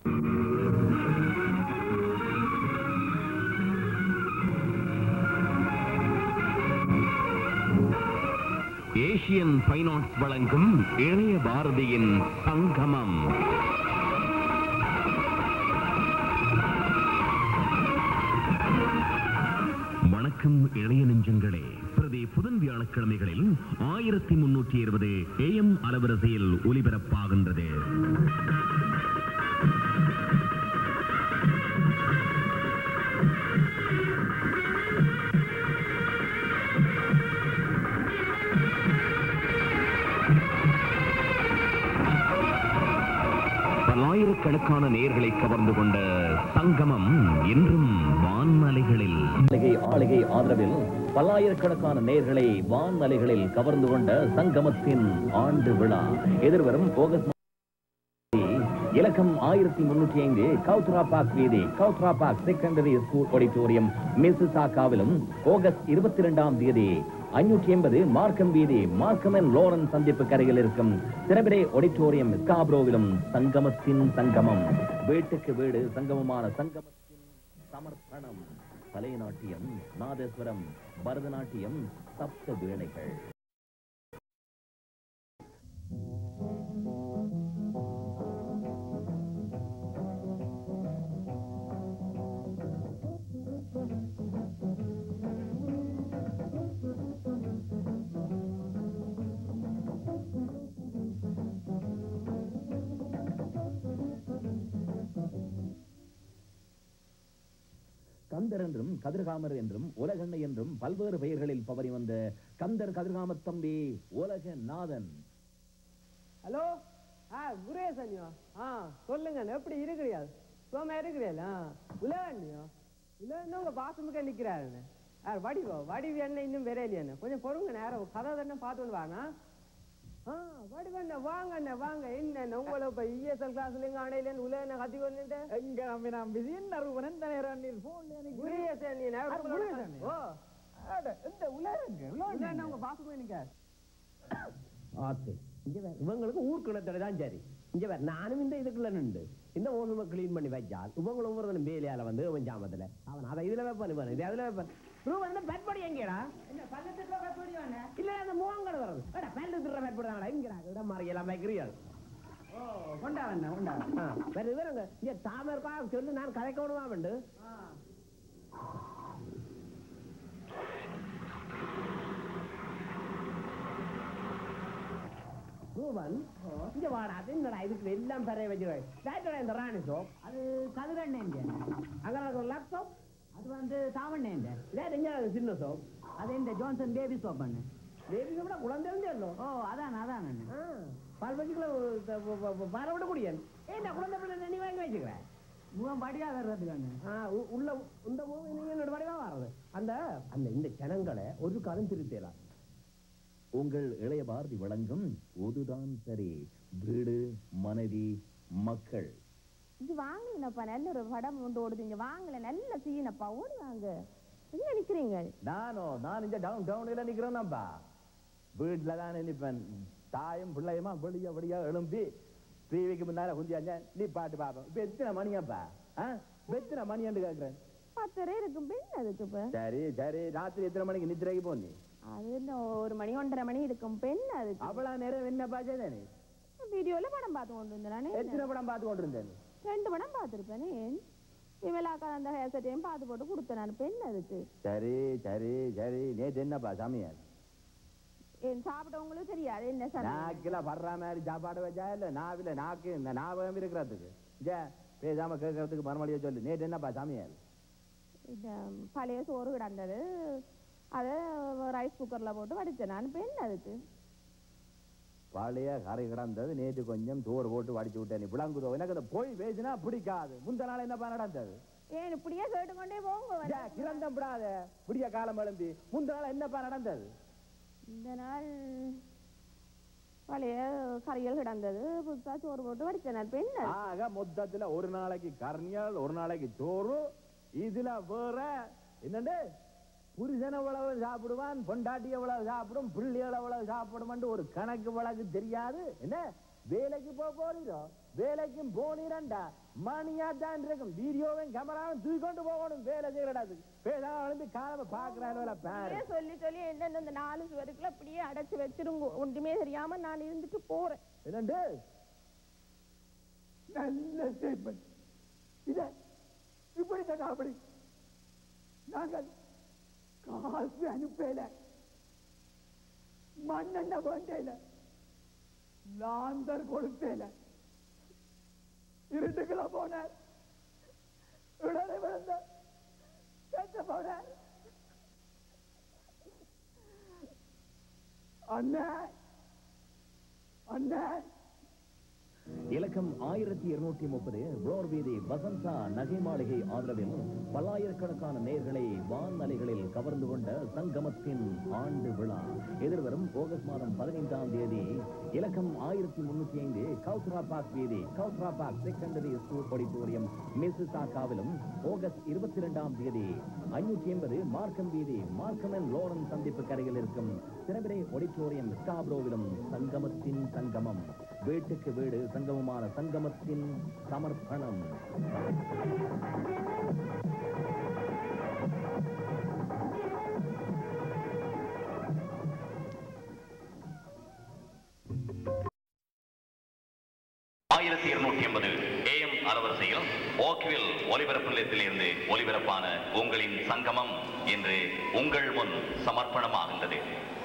Asian fine arts வழங்கும் இளைய பாரதியின் சங்கமம் வணக்கம் இளைய நெஞ்சங்களே பிரதி புதன் வியாழக்கிழமைகளில் ஆயிரத்தி முன்னூற்றி இருபது ஏஎம் அலவரிசையில் ஒலிபரப்பாகின்றது பல்லாயிரக்கணக்கான நேர்களை கவர்ந்து கொண்ட சங்கமம் இன்றும் வான்மலைகளில் ஆளிகை ஆளிகை ஆதரவில் பல்லாயிரக்கணக்கான நேர்களை வான் அலைகளில் கவர்ந்து கொண்ட சங்கமத்தின் ஆண்டு விழா எதிர்வரும் ஆகஸ்ட் இலக்கம் ஆயிரத்தி முன்னூற்றி ஐந்து கவுத்ரா பார்க் வீதி Cawthra park secondary school auditorium மிசிசாகாவிலும் ஆகஸ்ட் இருபத்தி இரண்டாம் தேதி ஐநூற்றி எண்பது மார்க்கம் வீதி மார்க்கம் அண்ட் லோரன் சந்திப்பு கரையில் இருக்கும் திரவிடை ஆடிட்டோரியம் ஸ்காப்ரோவிலும் சங்கமத்தின் சங்கமம் வீட்டுக்கு வீடு சங்கமமான சங்கமத்தின் சமர்ப்பணம் கலைநாட்டியம் நாதஸ்வரம் பரதநாட்டியம் சப்த வீணைகள் கந்தர் என்றும் கதிர்காமர் என்றும் உலகண்ணை என்றும் பல்வேறு பெயர்களில் பவரி வந்த கந்தர் கதிர்காமத் தம்பி உலக நாதன் ஹலோ ஆ குரேசன்யோ ஆ சொல்லுங்க எப்படி இருக்கிறியா சோமா இருக்கிறியல ஆ உலகண்ணியோ உலகண்ணா உங்க பாத்ரூமுக்கே நிக்கிறாருன்னு ஆ வடிவோ வடிவு என்ன இன்னும் விரையிலையாண்ணே கொஞ்சம் பொறுங்க நேரம் கதை தானே பார்த்துட்டு வாண்ணா ஆ வடிவண்ண வாங்க அண்ணே வாங்க என்ன உங்களை இப்ப இஎஸ்எல் கிளாஸ்ல இங்க அணையிலேன்னு உலகண்ண கத்தி கொண்டுட்டு எங்க நம்பி நான் பிஸி என்ன ரூபன் எந்த நேரம் நீ போன்ல எனக்கு குரேசன் நீ அட, குரேசன். ஓ அட, இந்த உலகங்க உலகண்ணா உங்க பாத்ரூம் நிக்க ஆத்து இங்க வேற இவங்களுக்கு ஊர்க்குணத்துல தான் சரி இங்க வேற நானும் இந்த இதுக்குள்ள நின்று இந்த ஓசம கிளீன் பண்ணி வச்சால் இவங்களும் ஒவ்வொரு வேலையால வந்து அவன் ஜாமத்துல அவன் அதை இதுல வைப்பான் இவன் இது அதுல வைப்பான் ரூபன் என்ன பெட்படி எங்கடா இல்ல அந்த முகங்கள் வருது எடா பல்லு திட்டுற பெட்படி தானடா இங்கடா இடம் மாறி எல்லாம் வைக்கிறீர்கள் கொண்டாவண்ணா கொண்டா ஆ, வேற இவருங்க இங்க தாமர்ப்பா சொல்லு நான் கதைக்கணுமா வேண்டு ரூபன் இங்க வாடா அது என்னடா இதுக்கு எல்லாம் பெரிய வச்சு இந்த ராணி சோப் அது கதிரண்ணேங்க அங்க இருக்கிற லேப்டாப் அது வந்து தாவண்ணேங்க வேற எங்க சின்ன சோப் அது இந்த ஜான்சன் பேபி சோப் பண்ணு பேபி கூட குழந்தை இல்லோ ஓ அதான் அதான் அண்ணே. பால் பச்சிக்குள்ள பார விட முடியாது ஏன் குழந்தை பிள்ளை நீ வாங்கி வச்சுக்கிறேன் முகம் படியா வர்றதுக்கு அண்ணே. ஆ, உ- உள்ள இந்த மூவி நீங்க என்னோட வடிவா வர்றது அந்த அந்த இந்த ஜனங்களை ஒரு காலம் திருத்தலாம் உங்கள் இளைய பாரதி வழங்கும் ஒதுதான் சரி வீடு மனைவி மக்கள் இது வாங்கலப்பா நல்ல ஒரு படம் கொண்டு ஓடுது இங்க வாங்கல நல்ல சீனப்பா ஓடி வாங்க எங்க நிக்கிறீங்க நானோ நான் இந்த டவுன் டவுன்ல நிக்கிறேன்னாப்பா வீட்டுல தான் நிப்பேன் தாயும் பிள்ளையுமா வெளிய வெளிய எழும்பி டிவிக்கு முன்னால குந்தியாங்க நீ பாட்டு பாப்பேன் இப்ப எத்தனை மணியாப்பா ஆ? இப்ப எத்தனை மணியான்னு கேக்குறேன் பத்தரை இருக்கும் பெண் அதுக்கு இப்ப சரி சரி ராத்திரி எத்தனை மணிக்கு நித்திரைக்கு போனி அது இன்னும் ஒரு மணி ஒன்றரை மணி இருக்கும் பெண் அதுக்கு அவ்வளவு நேரம் என்ன பாச்சே நீ வீடியோல படம் பார்த்து கொண்டு வந்தேன் எத்தனை படம் பார்த்து கொண்டிருந்தேன் ரெண்டு படம் பார்த்திருப்பேனே விமலாக்கா அந்த ஹேர் செட்டையும் பார்த்து போட்டு கொடுத்தேன் நான் பெண் அதுக்கு சரி சரி சரி நேற்று என்னப்பா சமையல் ஏன் சாப்பிட்டவங்களுக்கு தெரியாது என்ன சமையல் நாக்கில படுற மாதிரி சாப்பாடு வச்சா இல்ல நாவில நாக்கு இந்த ஞாபகம் இருக்கிறதுக்கு ஜே பேசாம கேட்கறதுக்கு மறுமொழியை சொல்லு நேற்று என்னப்பா சமையல் இந்த பழைய சோறு கிடந்தது அதை ரைஸ் குக்கர்ல போட்டு வடிச்சேன் நான் பெண் அதுக்கு பழைய கரை கிடந்தது நேற்று கொஞ்சம் சோறு போட்டு வடிச்சு விட்டேன் நீ விளங்குதோ எனக்கு அந்த போய் பேசினா பிடிக்காது முந்த நாள் என்னப்பா நடந்தது ஏன் இப்படியே கேட்டுக்கொண்டே போங்க ஜே, வந்து. கிரந்தம் விடாத விடிய காலம் எழும்பி முந்த நாள் என்னப்பா நடந்தது இந்த நாள் பழைய கறிகள் கிடந்தது புதுசா சோறு போட்டு வடிச்சேன் நான் பெண் அது. ஆக மொத்தத்துல ஒரு நாளைக்கு கர்னியல் ஒரு நாளைக்கு சோறு இதுல வேற என்னண்டு புருஷன் எவ்வளவு சாப்பிடுவான் பொண்டாட்டி எவ்வளவு சாப்பிடும் பிள்ளை எவ்வளவு சாப்பிடுமான்னு ஒரு கணக்கு வழக்கு தெரியாது என்ன வேலைக்கு போக போறீரோ வேலைக்கும் போனீரண்டா மணியா தான் இருக்கும் வீடியோவும் கேமராவும் தூக்கி கொண்டு போகணும் வேலை செய்யறடாது பேசாம வந்து காலம பாக்குறாரு பாரு அப்படியே சொல்லி சொல்லி என்னென்ன இந்த நாலு சுவருக்குள்ள அப்படியே அடைச்சு வச்சிருங்க ஒன்றுமே தெரியாம நான் இருந்துட்டு போறேன் என்னண்டு நல்ல ஸ்டேட்மெண்ட் இத இப்படி தான் அப்படி நாங்கள் காசு அனுப்பல மண்ணெண்ண வேண்டல லாந்தர் கொடுத்தேல இருட்டுக்குள்ள போனார் உடனே விழுந்த செத்து போனார் அண்ணன் அண்ணன் இலக்கம் ஆயிரத்தி இருநூற்றி முப்பது ரோர் வீதி வசந்தா நகை மாளிகை ஆதரவில் பல்லாயிரக்கணக்கான நேர்களை வான் அலைகளில் கவர்ந்து கொண்ட சங்கமத்தின் ஆண்டு விழா எதிர்வரும் ஆகஸ்ட் மாதம் பதினைந்தாம் தேதி இலக்கம் ஆயிரத்தி முன்னூத்தி ஐந்து கவுத்ரா பார்க் வீதி Cawthra park secondary school auditorium மிஸ்ஸிசாகாவிலும் ஆகஸ்ட் இருபத்தி இரண்டாம் தேதி ஐநூற்றி எண்பது மார்க்கம் வீதி மார்க்கம் அண்ட் லோரன் சந்திப்பு கரையில் இருக்கும் திறவிரை ஆடிட்டோரியம் ஸ்காப்ரோவிலும் சங்கமத்தின் சங்கமம் வீட்டுக்கு வீடு சங்கமமான சங்கமத்தின் சமர்ப்பணம் ஆயிரத்தி இருநூற்றி எண்பது ஏஎம் அலவரிசையில் ஓக்வில் ஒலிபரப்பு நிலையத்திலிருந்து ஒலிபரப்பான உங்களின் சங்கமம் என்று உங்கள் முன் சமர்ப்பணமாகின்றது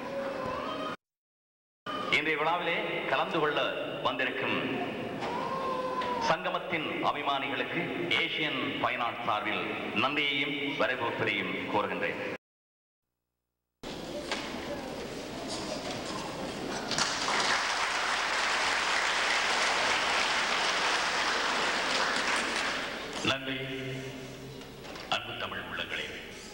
இன்றைய விழாவிலே கலந்து கொள்ள வந்திருக்கும் சங்கமத்தின் அபிமானிகளுக்கு ஏசியன் பைனாட் சார்பில் நன்றியையும் வரவேற்பதையும் கோருகின்றேன் நன்றி அன்பு தமிழ் உள்ளங்களே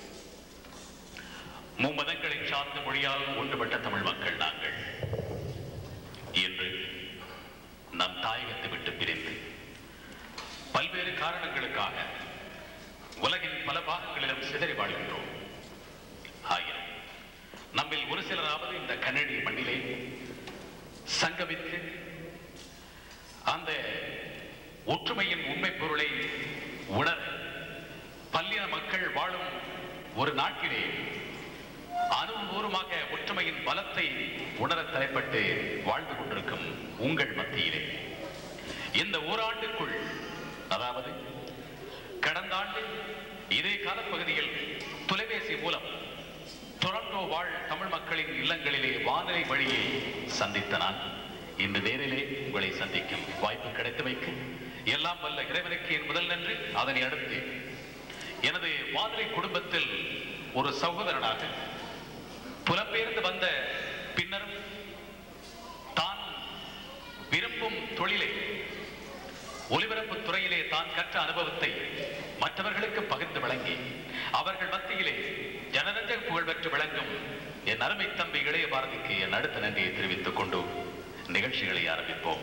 மும்மதங்களை சார்ந்த மொழியால் ஒன்றுபட்ட தமிழ் மக்கள் நாங்கள் இன்று நம் தாயகத்தை விட்டு பிரிந்து பல்வேறு காரணங்களுக்காக உலகின் பல பாகங்களிலும் சிதறி வாழ்கின்றோம் ஆயினும் நம்மில் ஒரு சிலராவது இந்த கன்னடிய மண்ணிலே சங்கமித்து அந்த ஒற்றுமையின் உண்மை பொருளை உணர பல்லின மக்கள் வாழும் ஒரு நாட்டிலே அனுபவபூர்வமாக ஒற்றுமையின் பலத்தை உணர தலைப்பட்டு வாழ்ந்து கொண்டிருக்கும் உங்கள் மத்தியிலே இந்த ஓராண்டுக்குள் அதாவது கடந்த ஆண்டு இதே காலப்பகுதியில் தொலைபேசி மூலம் டொரண்டோ வாழ் தமிழ் மக்களின் இல்லங்களிலே வானிலை வழியை சந்தித்த நான் இன்று நேரிலே உங்களை சந்திக்கும் வாய்ப்பு கிடைத்தமைக்கு எல்லாம் வல்ல இறைவனுக்கு என் முதல் நன்றி அதனை அடுத்து எனது வானிலை குடும்பத்தில் ஒரு சகோதரனாக புலம்பெயர்ந்து வந்த பின்னரும் தான் விரும்பும் தொழிலை ஒலிபரப்பு துறையிலே தான் கற்ற அனுபவத்தை மற்றவர்களுக்கு பகிர்ந்து வழங்கி அவர்கள் மத்தியிலே ஜனரஞ்சக புகழ் பெற்று விளங்கும் என் அருமை தம்பி இளைய பாரதிக்கு என் அடுத்த நன்றியை தெரிவித்துக் கொண்டு நிகழ்ச்சிகளை ஆரம்பிப்போம்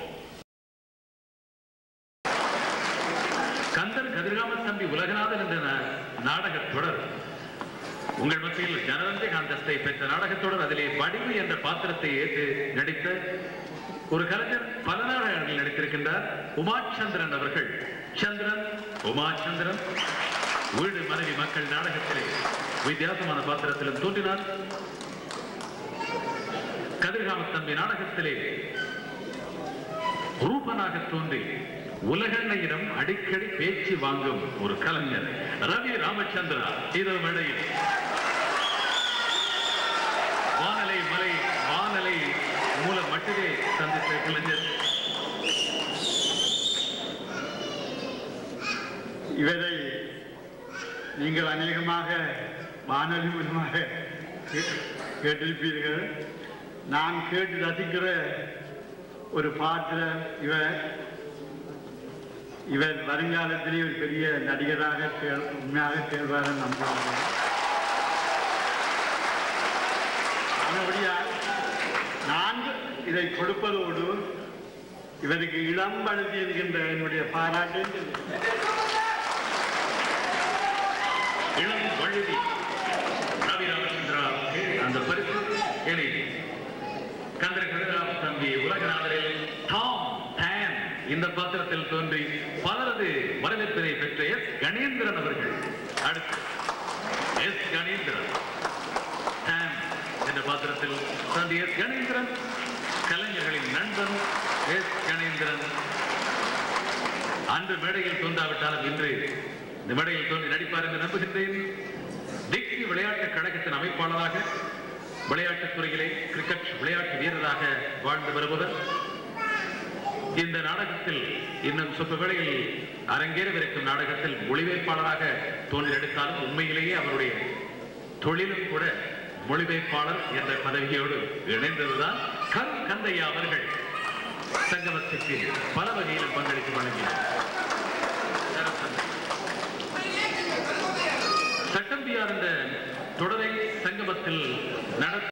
கந்தர் கதிர்காம தம்பி உலகநாதன் என்ற நா- நாடகத் தொடர் உங்கள் மத்தியில் ஜனரஞ்சக அந்தஸ்தை பெற்ற நாடகத் தொடர் அதிலே வடிவு என்ற பாத்திரத்தை ஏற்று நடித்த ஒரு கலைஞர் பல நாடகங்களில் நடித்திருக்கின்றார் உமாச்சந்திரன் அவர்கள் சந்திரன் உமாச்சந்திரன் வீடு மனைவி மக்கள் நாடகத்திலே வித்தியாசமான பாத்திரத்திலும் தோன்றினார் கதிர்காம தம்பி நாடகத்திலே ரூபனாக தோன்றி உலகண்ணையிடம் அடிக்கடி பேச்சு வாங்கும் ஒரு கலைஞர் ரவி ராமச்சந்திரா இதோ மேடையில் வானலை மலை வானலை மூலம் மட்டுமே சந்தித்த கலைஞர் இவரை நீங்கள் அநேகமாக வானொலி மூலமாக கே- கேட்டிருப்பீர்கள் நான் கேட்டு ரசிக்கிற ஒரு பாத்திரம் இவர் இவர் வருங்காலத்திலே ஒரு பெரிய நடிகராக செயல் உண்மையாக செயல்பார நம்புகிறேன் ஆனபடியால் நான் இதை கொடுப்பதோடு இவருக்கு இளம் வழுதி என்கின்ற என்னுடைய பாராட்டு இளம் வழுதி ரவி ராமச்சந்திரா அந்த பரிசு இணை கந்தர கதிராம் தம்பி உலகநாதரில் டாம் டேன் இந்த பாத்திரத்தில் தோன்றி பலரது வரவேற்பினை பெற்ற எஸ் கணேந்திரன் அவர்கள் அடுத்து எஸ் கணேந்திரன் சாம் என்ற பாத்திரத்தில் தோன்றிய எஸ் கணேந்திரன் கலைஞர்களின் நண்பன் எஸ் கணேந்திரன் அன்று மேடையில் தோன்றாவிட்டாலும் இன்று இந்த மேடையில் தோன்றி நடிப்பார் என்று நம்புகின்றேன் டிக்ஸி விளையாட்டு கழகத்தின் அமைப்பாளராக விளையாட்டுத் துறையிலே கிரிக்கெட் விளையாட்டு வீரராக வாழ்ந்து வருபவர் இந்த நாடகத்தில் இன்னும் சொற்ப வேளையில் அரங்கேறவிருக்கும் நாடகத்தில் மொழிபெயர்ப்பாளராக தோன்றி நடித்தாலும் உண்மையிலேயே அவருடைய தொழிலும் கூட மொழிபெயர்ப்பாளர் என்ற பதவியோடு இணைந்ததுதான் கரு கந்தையா அவர்கள் சங்கமத்துக்கு பல வகையிலும் பங்களித்து வழங்கினார் சட்டம்பியார் என்ற தொடரை சங்கமத்தில் நடத்த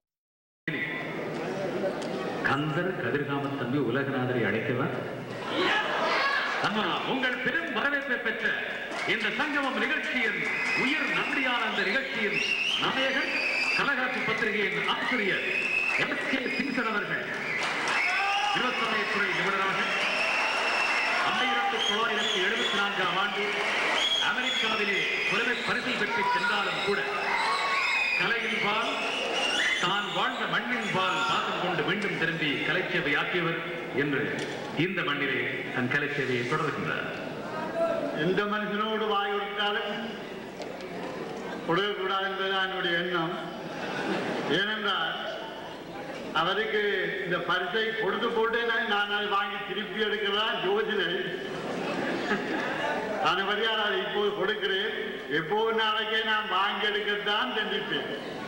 கந்தர் கதிர்காமன் தம்பி உலகநாதரை அழைத்தவர் அம்மா உங்கள் பெரும் வரவேற்பை பெற்ற இந்த சங்கமம் நிகழ்ச்சியின் உயிர் நம்பியான அந்த நிகழ்ச்சியின் நாயகன் கலகாட்சி பத்திரிகையின் ஆசிரியர் எஸ் கே சிங்சன் அவர்கள் விவசாயத்துறை நிபுணராக ஆயிரத்தி தொள்ளாயிரத்தி எழுபத்தி நான்காம் ஆண்டு அமெரிக்காவிலே புலமை பரிசில் பெற்று சென்றாலும் கூட கலையின் பால் தான் வாழ்ந்த மண்ணின் பால் பாசம் கொண்டு மீண்டும் திரும்பி கலைச்சேவை ஆற்றியவர் என்று இந்த மண்ணிலே தன் கலைச்சேவையை தொடர்கின்றார் எந்த மனுஷனோடு வாய் கொடுத்தாலும் கொடுக்கக்கூடாது என்பதுதான் என்னுடைய எண்ணம் ஏனென்றால் அவருக்கு இந்த பரிசை கொடுத்து போட்டு நான் நான் அதை வாங்கி திருப்பி எடுக்கிறதா யோசனை அனுபடியால் அதை இப்போது கொடுக்கிறேன் எப்போது நாளைக்கே நான் வாங்கி எடுக்கத்தான் சிந்திப்பேன்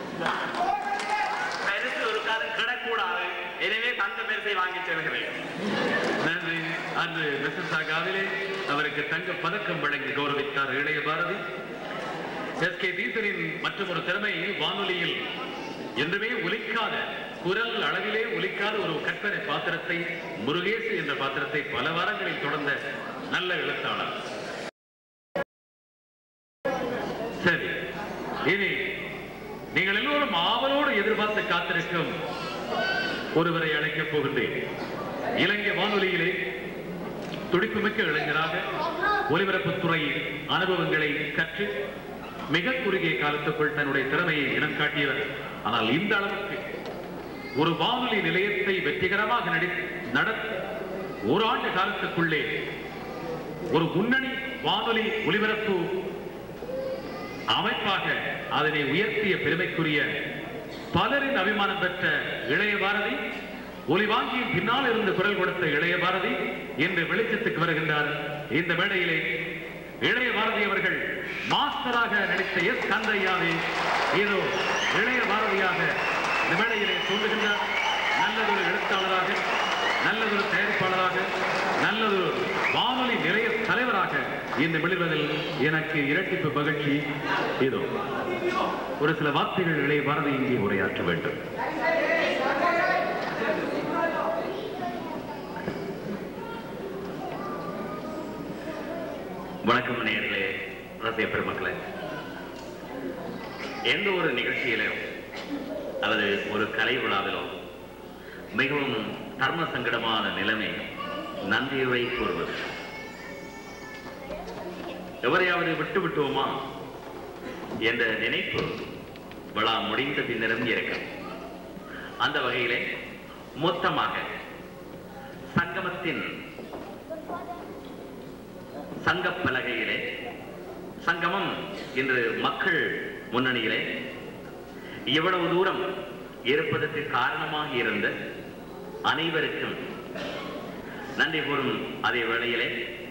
பரிசு ஒரு காலம் கிடக்கூடாது எனவே தந்த பரிசை வாங்கி செல்கிறேன் நன்றி அன்று மிசசாகாவிலே அவருக்கு தங்க பதக்கம் வழங்கி கௌரவித்தார் இளைய பாரதி எஸ் கே தீசனின் மற்றொரு திறமையை வானொலியில் என்றுமே ஒலிக்காத குரல் அளவிலே ஒலிக்காத ஒரு கற்பனை பாத்திரத்தை முருகேசு என்ற பாத்திரத்தை பல வாரங்களில் தொடர்ந்த நல்ல எழுத்தாளர் சரி இனி நீங்கள் எல்லோரும் ஆவலோடு எதிர்பார்த்து காத்திருக்கும் ஒருவரை அழைக்கப் போகின்றேன் இலங்கை வானொலியிலே துடிப்புமிக்க இளைஞராக ஒலிபரப்புத்துறை அனுபவங்களை கற்று மிக குறுகிய காலத்துக்குள் தன்னுடைய திறமையை இனம் காட்டியவர் ஆனால் இந்த அளவுக்கு ஒரு வானொலி நிலையத்தை வெற்றிகரமாக நடி நட ஒரு ஆண்டு காலத்துக்குள்ளே ஒரு முன்னணி வானொலி ஒலிபரப்பு அமைப்பாக அதனை உயர்த்திய பெருமைக்குரிய பலரின் அபிமானம் பெற்ற இளைய பாரதி ஒலிவாங்கியின் பின்னால் இருந்து குரல் கொடுத்த இளைய பாரதி இன்று வெளிச்சத்துக்கு வருகின்றார் இந்த மேடையிலே இளைய பாரதி அவர்கள் மாஸ்டராக நடித்த எஸ் கந்தையாவே ஏதோ இளைய பாரதியாக இந்த மேடையிலே தோன்றுகின்றார் நல்லதொரு எழுத்தாளராக நல்லதொரு தயாரிப்பாளராக நல்லதொரு வானொலி நிலைய தலைவராக இந்த வெளிவதில் எனக்கு இரட்டிப்பு மகிழ்ச்சி இதோ ஒரு சில வார்த்தைகள் இளைய பாரதி இங்கே உரையாற்ற வேண்டும் வணக்கம் நேயர்களே ரசிக பெருமக்களே எந்த ஒரு நிகழ்ச்சியிலோ அல்லது ஒரு கலை விழாவிலோ மிகவும் தர்ம சங்கடமான நிலைமை நன்றியுரை கூறுவது எவரையாவது விட்டு விட்டோமா என்ற நினைப்பு விழா முடிந்த பின்னரும் இருக்கும் அந்த வகையிலே மொத்தமாக சங்கமத்தின் சங்க பலகையிலே சங்கமம் இன்று மக்கள் முன்னணியிலே இவ்வளவு தூரம் இருப்பதற்கு காரணமாக இருந்த அனைவருக்கும் நன்றி கூறும் அதே வேளையிலே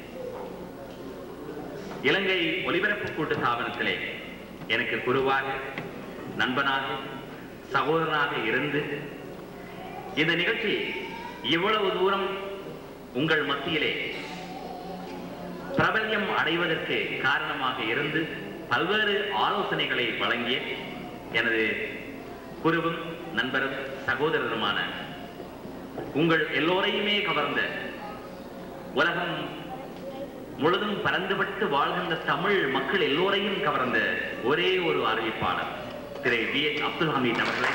இலங்கை ஒலிபரப்பு கூட்டு ஸ்தாபனத்திலே எனக்கு குருவாக நண்பனாக சகோதரனாக இருந்து இந்த நிகழ்ச்சி இவ்வளவு தூரம் உங்கள் மத்தியிலே பிரபல்யம் அடைவதற்கு காரணமாக இருந்து பல்வேறு ஆலோசனைகளை வழங்கிய எனது குருவும் நண்பரும் சகோதரருமான உங்கள் எல்லோரையுமே கவர்ந்த உலகம் முழுதும் பறந்துபட்டு வாழ்கின்ற தமிழ் மக்கள் எல்லோரையும் கவர்ந்த ஒரே ஒரு அறிவிப்பாளர் திரு வி எச் அப்துல் ஹமீத் அவர்களை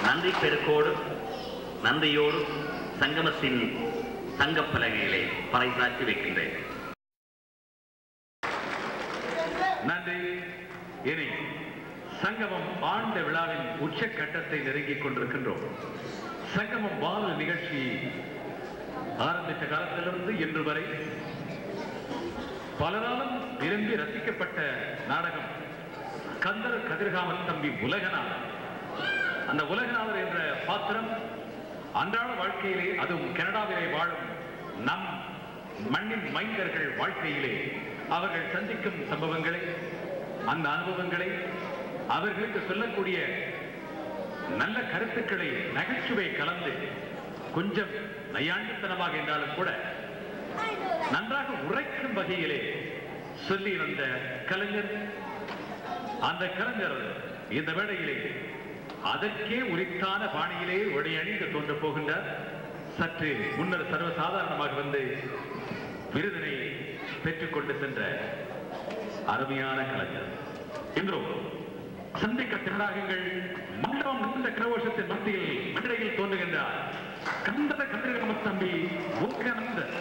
நன்றி பெருக்கோடு நன்றியோடு சங்கமத்தின் தங்கப் பலகைகளை பறைசாற்றி வைக்கின்றேன் நன்றி இனி சங்கமம் ஆண்ட விழாவின் உச்சக்கட்டத்தை நெருங்கிக் கொண்டிருக்கின்றோம் சங்கமம் வானொலி நிகழ்ச்சி ஆரம்பித்த காலத்திலிருந்து இன்று வரை பலராலும் விரும்பி ரசிக்கப்பட்ட நாடகம் கந்தர கதிர்காமன் தம்பி உலகநாதர் அந்த உலகநாதர் என்ற பாத்திரம் அன்றாட வாழ்க்கையிலே அதுவும் கனடாவிலே வாழும் நம் மண்ணின் மைந்தர்கள் வாழ்க்கையிலே அவர்கள் சந்திக்கும் சம்பவங்களை அந்த அனுபவங்களை அவர்களுக்கு சொல்லக்கூடிய நல்ல கருத்துக்களை நகைச்சுவை கலந்து கொஞ்சம் நையாண்டுத்தனமாக என்றாலும் கூட நன்றாக உரைக்கும் வகையிலே சொல்லி வந்த கலைஞர் அந்த கலைஞர் இந்த வேளையிலே அதற்கே உரித்தான பாணியிலே ஒடையணிந்து தோன்றப் போகின்றார் சற்று முன்னர் சர்வசாதாரணமாக வந்து விருதினை பெற்றுக்கொண்டு சென்ற அருமையான கலைஞர் இன்றோ சந்திக்க திரளாகுங்கள் மண்டபம் இந்த கிரகோஷத்தின் மத்தியில் மதுரையில் தோன்றுகின்றார் கந்தர கதிரகம தம்பி உக்கநந்தர்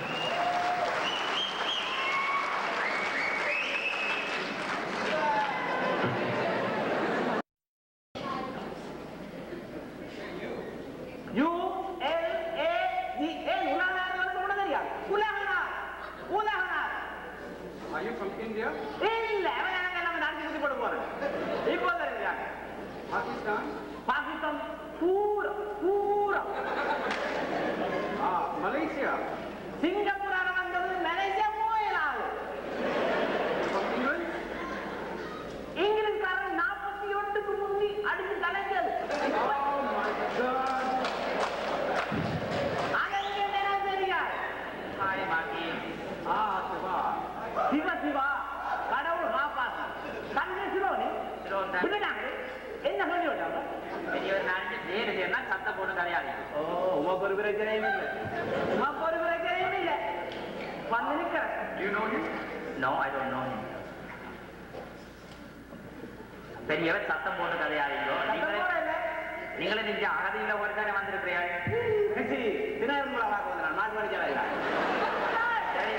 U L A D N உலகநாடு வந்து கூட தெரியாது உலகநாடு உலகநாடு Are you from India? இல்ல அவன் எனக்கு எல்லாம் நடத்தி சுத்தி போட்டு போறேன் இப்போ தெரிஞ்சாங்க Pakistan? பாகிஸ்தான் பூரா பூரா Ah, Malaysia? சிங்கப்பூரால வந்தது மலேசியா போயிடாது From England? இங்கிலீஷ்காரன் நாற்பத்தி எட்டுக்கு முந்தி அடிச்சு கலைஞர் Oh my God! அங்கே எனக்கு தெரியாது ஹாய் மாக்கி Ah, Siva. சிவ சிவா கடவுள் காப்பாத்து தங்க சிரோனி விட்டுட்டாங்க என்ன சொல்லி விட்டாங்க பெரியவர் நான் நேரு சேர்னா சத்த போட்டு கரையாடி ஓ உமக்கு ஒரு பிரச்சனையும் இல்லை உமக்கு ஒரு பிரச்சனையும் இல்லை வந்து நிக்கிறேன் Do you know him? No I don't know him பெரியவர் சத்தம் போட்டு கதையாதீங்களோ நீங்களே நீங்களே நிச்ச அகதியில ஒரு தானே வந்திருக்கிறீங்க தினகரன் பார்க்க வந்து நான் மாற்றி படிக்க சரி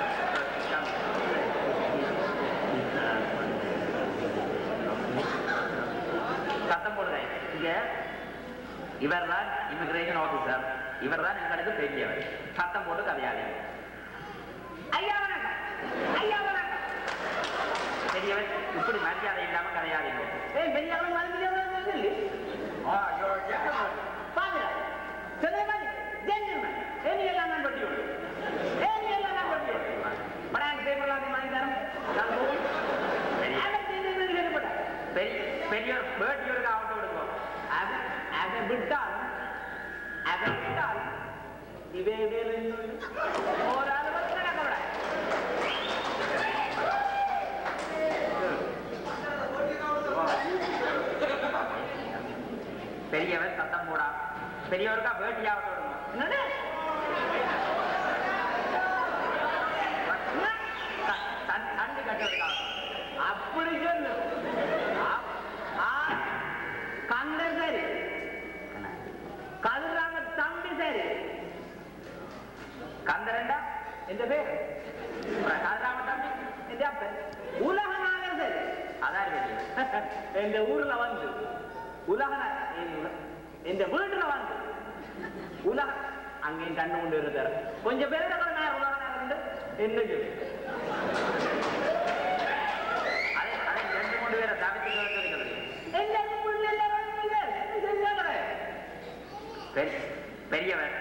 சத்தம் போடுங்க இங்க இவர் தான் இமிகிரேஷன் ஆபீசர் இவர் தான் எங்களுக்கு பெரியவர் சத்தம் போட்டு கதையாதீங்க ஐயா வணக்கம் ஐயா வணக்கம் பெரியவர் இப்படி மரியாதை இல்லாம கதையாதீங்க ஏய் பெரியவர் மரியாதை சொல்லி Ah, you're a gentleman. பாருங்க சில மாதிரி ஜென்டில்மேன் ஏனி எல்லாம் நான் பட்டி விடு ஏனி எல்லாம் நான் பட்டி விடு படாங்க பேப்பர்லாம் வாங்கி தரம் நான் போய் அவன் செய்து ஈடுபட்ட பெரிய பெரியவர் பேட்டியோருக்கு ஆவட்ட விடுங்க அவன் அவன் விட்டாலும் அவன் விட்டாலும் இவே இவே ஒரு ஆள் வந்து நடக்க பெரியவர் சத்தம் போடா பெரியவருக்கா வேட்டியாக விடணும் என்னது க- தன்- தண்டு கட்டுறதுக்கா அப்படி சொல்லு அப்- ஆ, கந்தர் சரி கதிராம தம்பி சரி கந்தரண்டா எந்த பேர் கதிராம தம்பி எந்த அப்பன் உலக நாகர் சரி அதான் எந்த ஊர்ல வந்து உலக இந்த வீட்டுல வந்து உலக அங்கேயும் கண்ணு கொண்டு இருந்தார் கொஞ்சம் பேர் கூட நான் உலக நாகர் என்ன சொல்லு அதை அதை ரெண்டு மூணு பேரை தவிர்த்து இருக்கிறது எல்லாரும் புள்ள எல்லாரும் செஞ்சாங்க பெரியவர்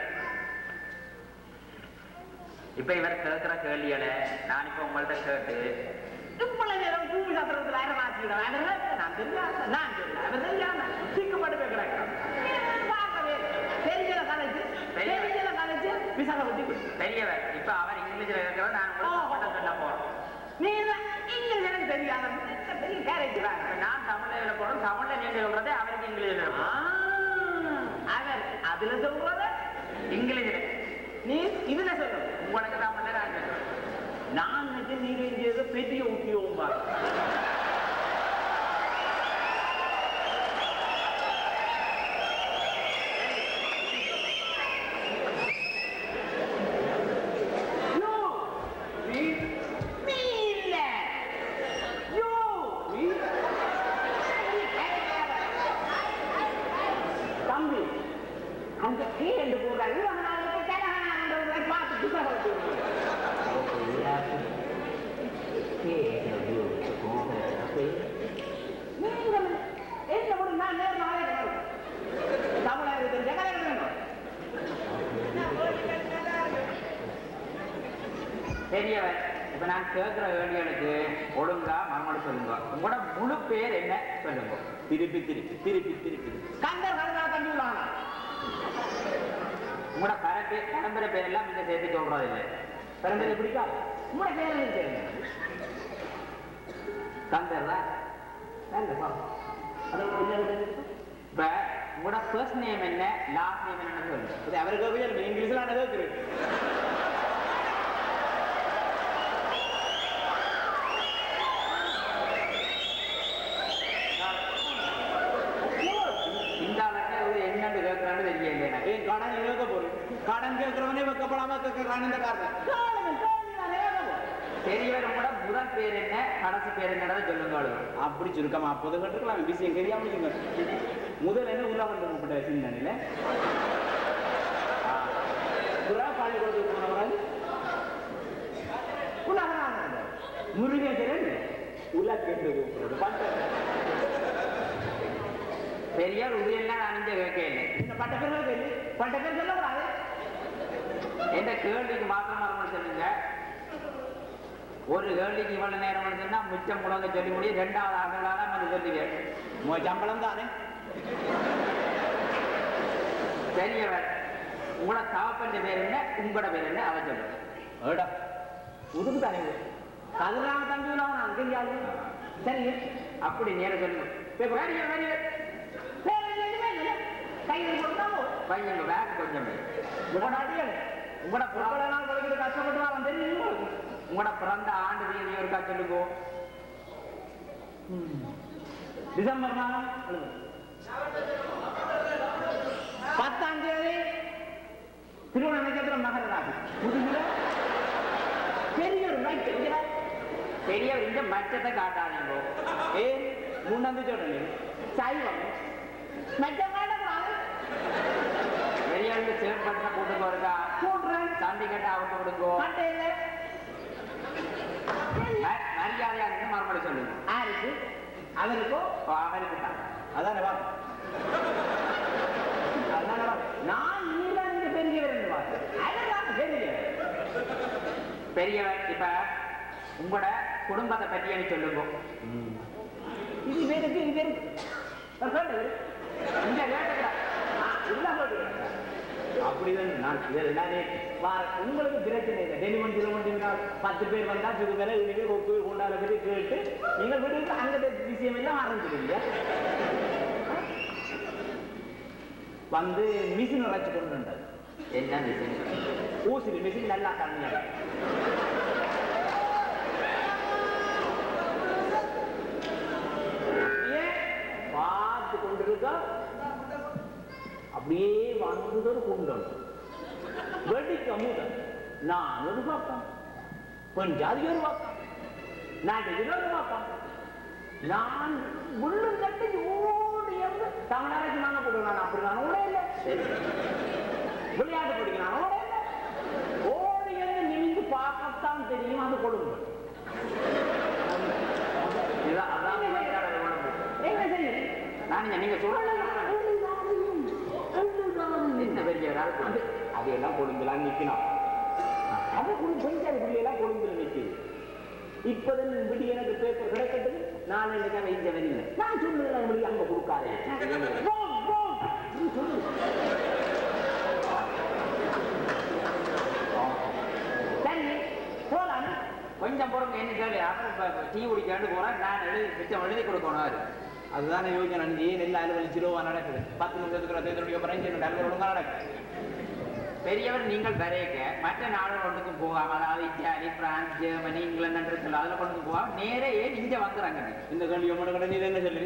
இப்ப இவர் கேட்கிற கேள்விகளை நான் இப்ப உங்கள்ட்ட கேட்டு இவ்வளவு நேரம் பூமி சத்திரத்துல வேற மாற்றிக்கிறேன் நான் தெரியாம நான் சொல்ல அவர் தெரியாம சிக்கப்பட்டு கேட்கிறாங்க பார்க்கவே தெரிஞ்சல கலைச்சு தெரிஞ்சல கலைச்சு விசாக விட்டு பெரியவர் இப்ப அவர் இங்கிலீஷ்ல இருக்கிறத நான் உங்களுக்கு மட்டும் சொல்ல போறோம் நீ இங்கிலீஷ் எனக்கு தெரியாத பெரிய கேரக்டர் நான் தமிழ்ல போறோம் தமிழ்ல நீங்க சொல்றதே அவருக்கு இங்கிலீஷ்ல அவர் அதுல சொல்றத இங்கிலீஷ்ல நீ இதுல சொல்லு உங்களுக்கு தமிழ்ல நான் சொல்றேன் நான் நினைச்சு நீங்க இங்க ஏதோ பெரிய உத்தியோகம் பாருங்க அங்க கேண்டு போடுறாரு இவங்க கலகான பார்த்து புத்தகம் நீங்கள் என்ன ஒரு நான் நேரம் நாளே தமிழக ஜெகதேவன் பெரியவர் இப்ப நான் கேட்கிற வேண்டியவனுக்கு ஒழுங்கா மறுமொழி சொல்லுங்க உங்களோட முழு பேர் என்ன சொல்லுங்க திருப்பி திருப்பி திருப்பி திருப்பி கந்தர் கந்தா தம்பி உள்ளாங்க உங்களோட பரம்பரை பரம்பரை பேர் எல்லாம் இங்க சேர்த்து சொல்றது இல்லை பரம்பரை பிடிக்காது உங்களோட பேர் என்ன தெரியுங்க கந்தர் தான் இப்ப உங்களோட ஃபர்ஸ்ட் நேம் என்ன லாஸ்ட் நேம் என்ன சொல்லுங்க அவருக்கு இங்கிலீஷ்ல நான் கேட்கிறேன் இந்த ஆளுக்கு ஒரு என்னன்னு கேட்கறான்னு தெரியல எனக்கு ஏன் கடன் கேட்க போறேன் கடன் கேட்கறவனே வைக்கப்படாம கேட்கறான்னு இந்த காரணம் பெரியவர் உங்களோட முதல் பேர் என்ன கடைசி பேர் என்னன்றதை சொல்லுங்க ஆளு. அப்படி சுருக்கமா அப்போது கேட்டுக்கலாம் விஷயம் தெரியாம நீங்க முதல் என்ன உள்ள வந்து கூப்பிட்ட சிந்தனையில புறா பள்ளிக்கூடத்துக்கு போனவராது முருகேசரன் உள்ள கேட்டு கூப்பிடுறது பெரியார் உதயெல்லாம் அணிஞ்ச கேட்கல இந்த பட்ட பேர் கேள்வி பட்ட பேர் சொல்லக்கூடாது என்ற கேள்விக்கு மாத்திரம் மறுமொழி சொல்லுங்க ஒரு கேள்விக்கு இவ்வளவு நேரம் சொன்னா மிச்சம் முழங்க சொல்லி முடியும் ரெண்டாவது அகலால அது சொல்லுவேன் உங்க சம்பளம் தானே பெரியவர் உங்களோட தாப்பன்ற பேர் என்ன உங்களோட பேர் என்ன அதை சொல்லுங்க ஏடா உதுக்கு தானே இது. கதிராம தம்பி நான் தெரியாது சரி அப்படி நேரம் சொல்லுங்க இப்ப பெரியவர், பெரியவர். பையன் பேக் கொஞ்சம் உங்களோட அடியல் உங்களோட பிறந்த நாள் கொடுக்கிற கஷ்டப்பட்டு அவன் தெரியும் உங்களோட பிறந்த ஆண்டு தேதி இருக்கா சொல்லுங்க டிசம்பர் மாதம் பத்தாம் தேதி திருவண்ண நட்சத்திரம் மகர ராசி புதுசுல பெரியவர் ரைட் பெரியவர் இந்த மச்சத்தை காட்டாதீங்க ஏ முன்னந்து சொல்றேன் சைவம் மச்சம் காட்டக்கூடாது பெரியவருக்கு சேர் பட்டின கூட்டு போறதா கூட்டுறேன் தம்பி கட்ட அவுட்டு கொடுங்கோ ம- மரியாதையா இருந்து மறுபடி சொல்லுங்க யாருக்கு அவருக்கோ ஓ, அவருக்கு தான் அதானே வா அதானே வா நான் நீதான் இங்க பெரியவர் என்று பார்த்தேன் அதான் பெரியவர் பெரியவர் இப்ப உங்களோட குடும்பத்தை பற்றி எனக்கு சொல்லுங்க இது பேருக்கு இது பேருக்கு நான் சொல்றது இந்த வேட்டை உள்ள போட்டு அப்படிதான் நான் இதில் நானே வார உங்களுக்கு பிரச்சனை இல்லை டெலிவன் கிலோமீட்டர் பத்து பேர் வந்தா சுகு மேல இனிமே கொக்கு கொண்டாட பற்றி கேட்டு நீங்கள் வீட்டுக்கு அங்க விஷயம் எல்லாம் ஆரம்பிச்சிருங்க வந்து மிஷின் வச்சு கொண்டு வந்தது என்ன மிஷின் ஊசி மிஷின் நல்லா கம்மியாக பார்த்து கொண்டிருக்கா அப்படியே வந்ததொரு குண்டம் வெடிக்க முதல் நான் ஒரு பார்ப்பேன் பெண் ஜாதி ஒரு பார்ப்பேன் நாட்டுக்கு ஒரு பார்ப்பேன் நான் உள்ளும் கட்டி ஓடி இருந்து தமிழ்நாடு நாங்க போடுவேன் அப்படி நான் ஓட இல்லை விளையாட்டு படிக்க நான் ஓட இல்லை ஓடி இருந்து நிமிந்து பார்க்கத்தான் தெரியும் அது கொடுங்க இதான் அதான் விளையாட உடம்பு என்ன செய்யும் நான் நீங்க சொல்ல என்ன பெரிய வேலை கொண்டு அதையெல்லாம் கொழுந்துலாம் நிக்கணும் அதை கொண்டு பெஞ்சாது பிள்ளையெல்லாம் கொழுந்துல நிக்குது இப்பதான் விடி எனக்கு பேப்பர் கிடைக்கட்டும் நான் இன்னைக்கு அவன் இந்த வெளியில நான் சொல்லுறேன் மொழி அங்க கொடுக்காதே போ, போ. நீ சொல்லு. சரி போலாம் கொஞ்சம் பொறுங்க என்ன கேளு அப்புறம் இப்ப டீ குடிக்காண்டு போறேன் நான் எழுதி மிச்சம் எழுதி கொடுக்கணும் அவரு அதுதானே யோசனை நீ நெல் அலுவலிச்சு ரூபா நடக்குது பத்து நிமிஷத்துக்கு தேர்தலுடைய பிறகு நல்ல ஒழுங்கா நடக்குது பெரியவர் நீங்கள் வரையக்க மற்ற நாடுகள் ஒன்றுக்கும் போகாம அதாவது இத்தாலி பிரான்ஸ் ஜெர்மனி இங்கிலாந்து இருக்குல்ல அதுல கொண்டு போகாம நேரே ஏன் இங்க வந்துறாங்க இந்த கேள்வி உங்களோட கடை நீ என்ன சொல்லு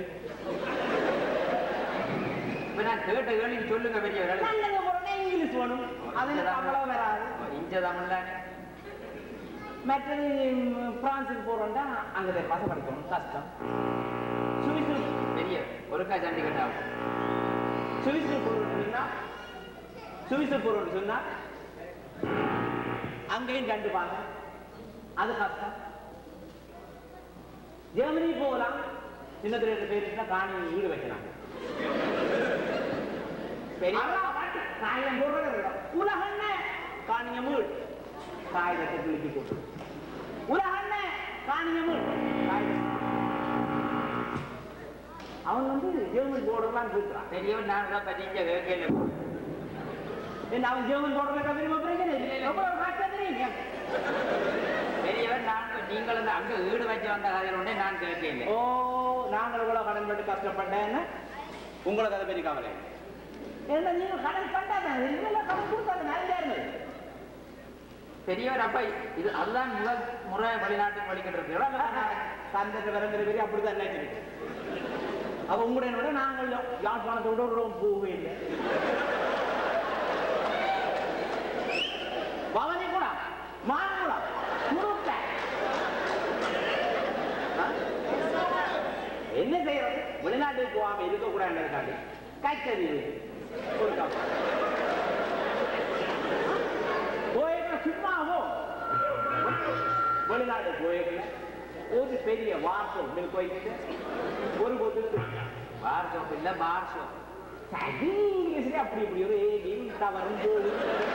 இப்ப நான் கேட்ட கேள்வி சொல்லுங்க பெரியவர் இங்கிலீஷ் வேணும் அது தமிழ் வராது இஞ்ச தமிழ் தானே மற்றது ம், பிரான்ஸுக்கு போறோம்னா அங்க பாச படிக்கணும் கஷ்டம் சுவிஸ் பெரிய ஒருக்கா சண்டி கட்டாகும் சுவிஸ் போறோம்னா சுவிசு போறோம்னு சொன்னா அங்கேயும் கண்டுப்பாங்க அது கஷ்டம் ஜெர்மனி போகலாம் சின்னத்துல ரெண்டு பேர் இருந்தா காணி வீடு வைக்கிறாங்க பெரிய காயம் போடுறது உலகண்ண காணிய மூடு காகிதத்தை குளிக்கி போட்டு உலகண்ண காணிய மூடு அவன் வந்து ஜெர்மன் போர்டர்லாம் போயிட்டான் பெரியவன் நான் தான் பற்றி கேட்கல என்ன அவன் ஜெர்மன் போர்டர்ல கவிதை பிரச்சனை இல்லை எவ்வளவு கஷ்டம் தெரியுங்க பெரியவன் நான் நீங்கள் வந்து அங்க வீடு வச்சு வந்த கதையில் உடனே நான் கேட்கல ஓ நாங்கள் எவ்வளவு கடன் பட்டு கஷ்டப்பட்டேன்னு உங்களுக்கு அதை பெரிய கவலை என்ன நீங்க கடன் பட்டாங்க இல்ல கடன் கொடுத்தாங்க நிறைய இருந்தது பெரியவர் அப்ப இது அதுதான் முதல் முறை வெளிநாட்டுக்கு வழிகிட்டு இருக்கு தந்தை விரங்கிற பெரிய அப்படிதான் நினைச்சிருக்கு அப்ப உங்களுடைய விட நாங்கள் யாழ்ப்பாணத்தை விட ஒரு போகவே இல்லை பவனி கூட மாங்குளம் முருட்டை ஆ? என்ன செய்யறது வெளிநாட்டுக்கு போகாம இருக்க கூடாது கைத்தறி ஒரு கப் போயிருக்க சும்மாவோ வெளிநாடு போயிருக்க ஒரு பெரிய வாசம் மில்க் வைக்கிட்டு ஒரு பொத்து பார் ஷாப் இல்ல பார் ஷாப் இங்கிலீஷ்ல அப்படி இப்படி ஒரு ஏடியும் தவறும் போது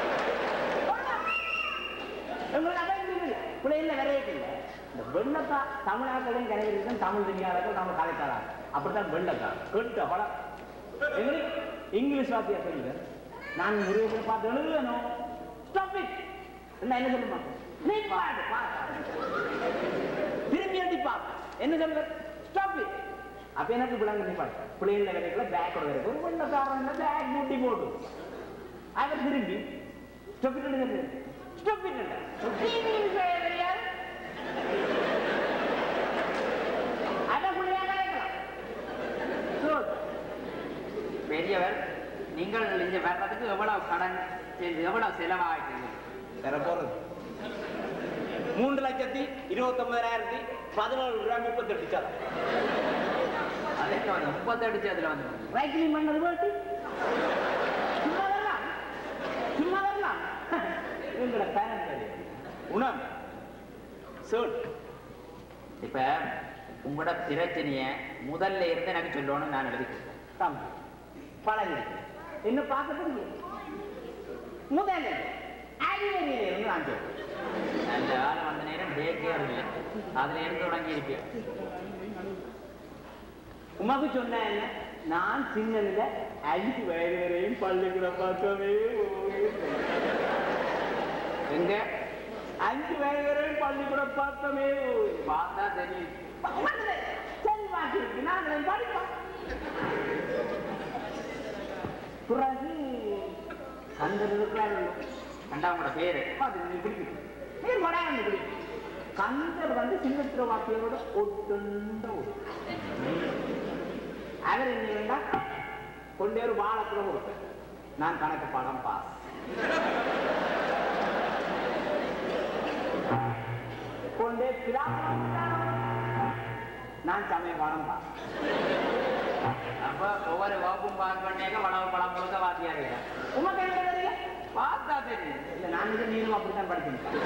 உங்களுக்கு அதான் இருக்குது பிள்ளைங்கள நிறைய இல்லை இந்த வெள்ளக்கா தமிழாக்களும் கிடையாது தமிழ் தெரியாதவர்கள் நம்ம கலைக்காரா அப்படித்தான் வெள்ளக்கா கேட்ட படம் எங்களுக்கு இங்கிலீஷ் வார்த்தையா சொல்லுங்க நான் முருகனை பார்த்து எழுதணும் ஸ்டாப் இட் என்ன என்ன சொல்லுமா நீ பாடு பாடு திரும்பி அடி பாடு என்ன சொல்லுங்க ஸ்டாப் இட் அப்ப எனக்கு விளங்க நீ பாடு பிள்ளைங்கள கிடைக்கல பேக்கோட கிடைக்கும் ஒரு வெள்ளக்காரன் பேக் மூட்டி போடு அவர் திரும்பி ஸ்டாப் இட் எழுதுறது ஸ்டாப் இட் தெரியாது அதான் பிள்ளையா கிடைக்கலாம் Good. பெரியவர் நீங்கள் இங்க வர்றதுக்கு எவ்வளவு கடன் சேர்ந்து எவ்வளவு செலவாகிட்டு பெற போறது மூன்று லட்சத்தி இருபத்தி ஒன்பதாயிரத்தி பதினோரு ரூபாய் முப்பத்தெட்டு சாதம் அதுக்கு வந்து முப்பத்தெட்டு அதுல வந்து ரைட்டிங் பண்ணது போட்டு சும்மா வரலாம் சும்மா வரலாம் எங்களோட பேரன் தெரியும் உணம் சொல் இப்ப உங்களோட பிரச்சனைய முதல்ல இருந்து எனக்கு சொல்லணும்னு நான் எழுதி கொடுத்தேன் தம்பி பழகி என்ன பார்க்க தெரியும் முதல்ல அறிவறியில இருந்து நான் சொல்றேன் நல்ல வேலை வந்த நேரம் டேக்கே இல்லை அதுல இருந்து தொடங்கி இருப்பேன் உமாக்கு சொன்ன என்ன நான் சின்னதுல அஞ்சு வயது வரையும் பள்ளிக்கூட பார்த்தோமே எங்க அஞ்சு வயது வரையும் பள்ளிக்கூட பார்த்தோமே பார்த்தா தெரியும் சரி வாக்கு நாங்கள் படிப்போம் பிறகு கந்தர் இருக்கிறாரு கண்டா உங்களோட பேரு அது நீ பிடிக்கும் நீ மடாயம் பிடிக்கும் கந்தர் வந்து சிங்கத்திர வாக்கியோட ஒட்டுண்ட ஒரு அவர் என்ன வேண்டா கொண்டே ஒரு வாழக்குள்ள கொடுப்பேன் நான் கணக்கு பாடம் பாஸ் கொண்டே பிராமணம் நான் சமய பாடம் பாஸ் அப்ப ஒவ்வொரு வகுப்பும் பாஸ் பண்ணேக்க வளவு பழம் முழுக்க வாத்தியாரு உமக்கு என்ன தெரியல பார்த்தா தெரியும் இல்ல நான் இது நீனும் அப்படித்தான் படிச்சிருக்கேன்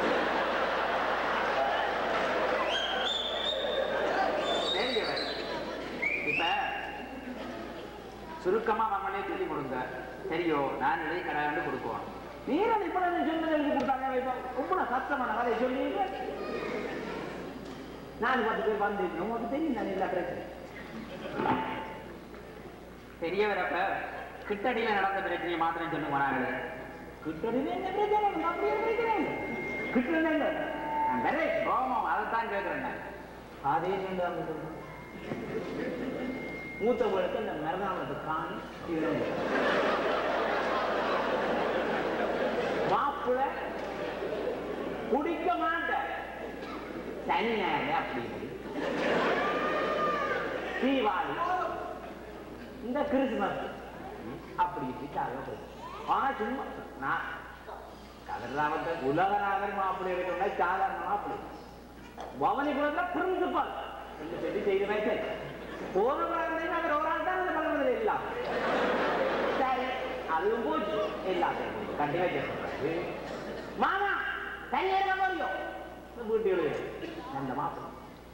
பெரியவர் இப்ப சுருக்கமா நம்மளே சொல்லி கொடுங்க சரியோ நான் எழுதி கடாண்டு கொடுக்குவோம் நீரன் இப்ப சொன்னது எழுதி கொடுத்தாங்க ரொம்ப கஷ்டமான கதையை சொல்லி நாலு பத்து பேர் வந்திருக்கணும் உங்களுக்கு தெரியும் நான் எல்லா பிரச்சனை பெரியவர் அப்ப கிட்டடியில நடந்த பிரச்சனையை மாத்திரம் சொல்லுங்க நாங்கள் கிட்டடியில என்ன பிரச்சனை அப்படியே பிரச்சனை கிட்டடியில நான் வேற கோமம் அதைத்தான் கேட்கிறேன் நான் அதே ரெண்டு வந்து மூத்தவர்களுக்கு இந்த மரணாமத்து காணி இழந்து மாப்பிள்ள குடிக்க மாட்டார் தனியாக அப்படி தீபாவளி இந்த கிறிஸ்துமஸ் அப்படி இப்படி ஆனா சும்மா நான் கதிர்லாமத்தை உலகநாதன் மாப்பிள்ளை இருக்கா சாதாரணமா அப்படி பவனிபுரத்துல பிரின்சிபல் என்று சொல்லி செய்து வைத்தேன் போன குழந்தைங்க அவர் ஒரு ஆள் தான் அந்த பழமதில் இல்லாம் சரி அதுவும் போச்சு எல்லாத்தையும் கண்டி வைக்க சொல்றாரு மாமா தண்ணி எடுக்க போறியோ வீட்டு அந்த மாப்பிள்ளை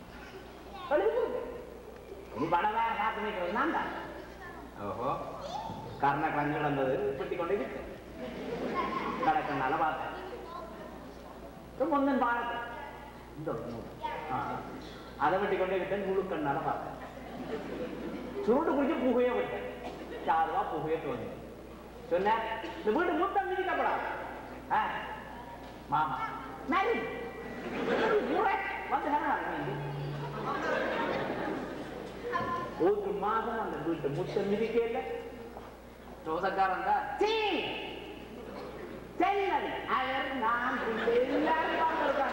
நீ படம் வேற காத்து நிற்கிறது நான் தான் ஓஹோ கர்ண கண் கிடந்தது வெட்டி கொண்டு இருக்கு கடக்கனால பார்த்தேன் முந்தன் பாலத்தை இந்த ஒரு நூல். ஆ, அதை வெட்டி கொண்டே விட்டேன் முழு கண்ணால பார்த்தேன் சுருண்டு குடிச்சு புகைய விட்டேன் சாருவா புகைய தோணு சொன்னேன் இந்த வீடு முத்தம் மிதிக்கப்படாது ஆ, மாமா மேரி வந்து ஒரு மாதம் அந்த வீட்டு முத்தம் மிதிக்கல ரோசக்காரன் தான் சீ செல்லல் அவர் நான் பிள்ளை எல்லாரும் பார்த்திருக்காங்க